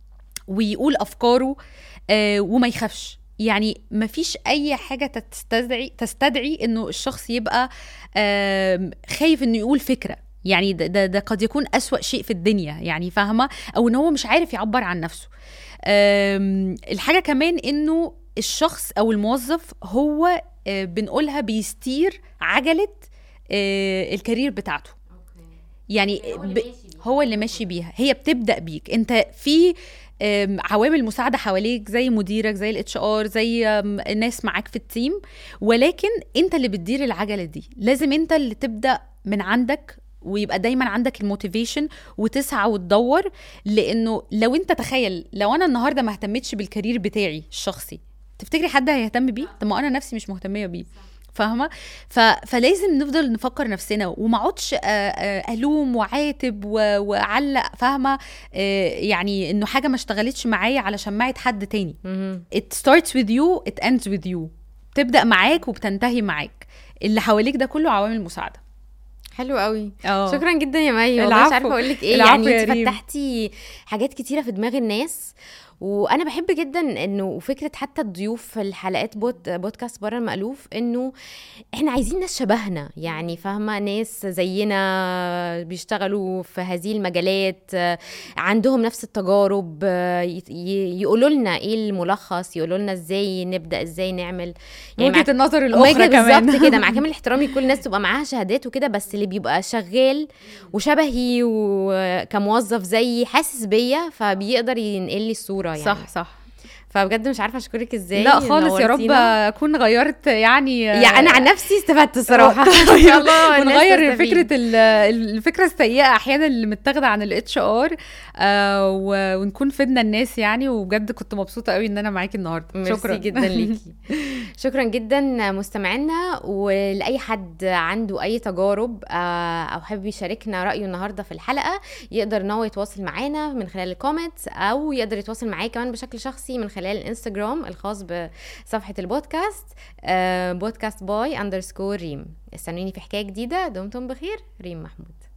ويقول افكاره آه، وما يخافش يعني ما فيش اي حاجه تستدعي تستدعي انه الشخص يبقى آم، خايف انه يقول فكره يعني ده, ده, ده قد يكون أسوأ شيء في الدنيا يعني فاهمه او ان هو مش عارف يعبر عن نفسه آم، الحاجه كمان انه الشخص او الموظف هو آه، بنقولها بيستير عجله آه، الكارير بتاعته يعني ب... هو اللي ماشي بيها هي بتبدا بيك انت في آم، عوامل مساعده حواليك زي مديرك زي الاتش ار زي آم، ناس معاك في التيم ولكن انت اللي بتدير العجله دي لازم انت اللي تبدا من عندك ويبقى دايما عندك الموتيفيشن وتسعى وتدور لانه لو انت تخيل لو انا النهارده ما اهتمتش بالكارير بتاعي الشخصي تفتكري حد هيهتم بيه طب ما انا نفسي مش مهتميه بيه فاهمه ف... فلازم نفضل نفكر نفسنا وما اقعدش آه، آه، الوم وعاتب و... واعلق فاهمه آه، يعني انه حاجه ما اشتغلتش معايا على شماعه حد تاني مهم. it starts with you it ends with you تبدا معاك وبتنتهي معاك اللي حواليك ده كله عوامل مساعده حلو قوي اه شكرا جدا يا مي والله العفو. مش عارفه اقول لك ايه العفو يعني يا انت ريم. فتحتي حاجات كتيره في دماغ الناس وانا بحب جدا انه فكره حتى الضيوف في الحلقات بوت بودكاست بره المألوف انه احنا عايزين ناس شبهنا يعني فاهمه ناس زينا بيشتغلوا في هذه المجالات آه، عندهم نفس التجارب آه، ي- ي- يقولوا لنا ايه الملخص يقولوا لنا ازاي نبدا ازاي نعمل مع وجهه النظر وما الاخرى يجي كمان بالظبط كده مع كامل احترامي كل الناس تبقى معاها شهادات وكده بس اللي بيبقى شغال وشبهي وكموظف زيي حاسس بيا فبيقدر ينقل لي الصوره يعني صح صح فبجد مش عارفه اشكرك ازاي لا خالص يا رب نورتينا. اكون غيرت يعني يعني انا عن نفسي استفدت الصراحه ان طيب. شاء الله الناس ونغير تستفيد. فكره ال- الفكره السيئه احيانا اللي متاخده عن الاتش ار ونكون فدنا الناس يعني وبجد كنت مبسوطه قوي ان انا معاكي النهارده ميرسي شكرا جدا ليكي شكرا جدا مستمعينا ولاي حد عنده اي تجارب آه، او حابب يشاركنا رايه النهارده في الحلقه يقدر ان هو يتواصل معانا من خلال الكومنتس او يقدر يتواصل معايا كمان بشكل شخصي من خلال الانستجرام الخاص بصفحه البودكاست آه، بودكاست باي اندرسكور ريم استنوني في حكايه جديده دمتم بخير ريم محمود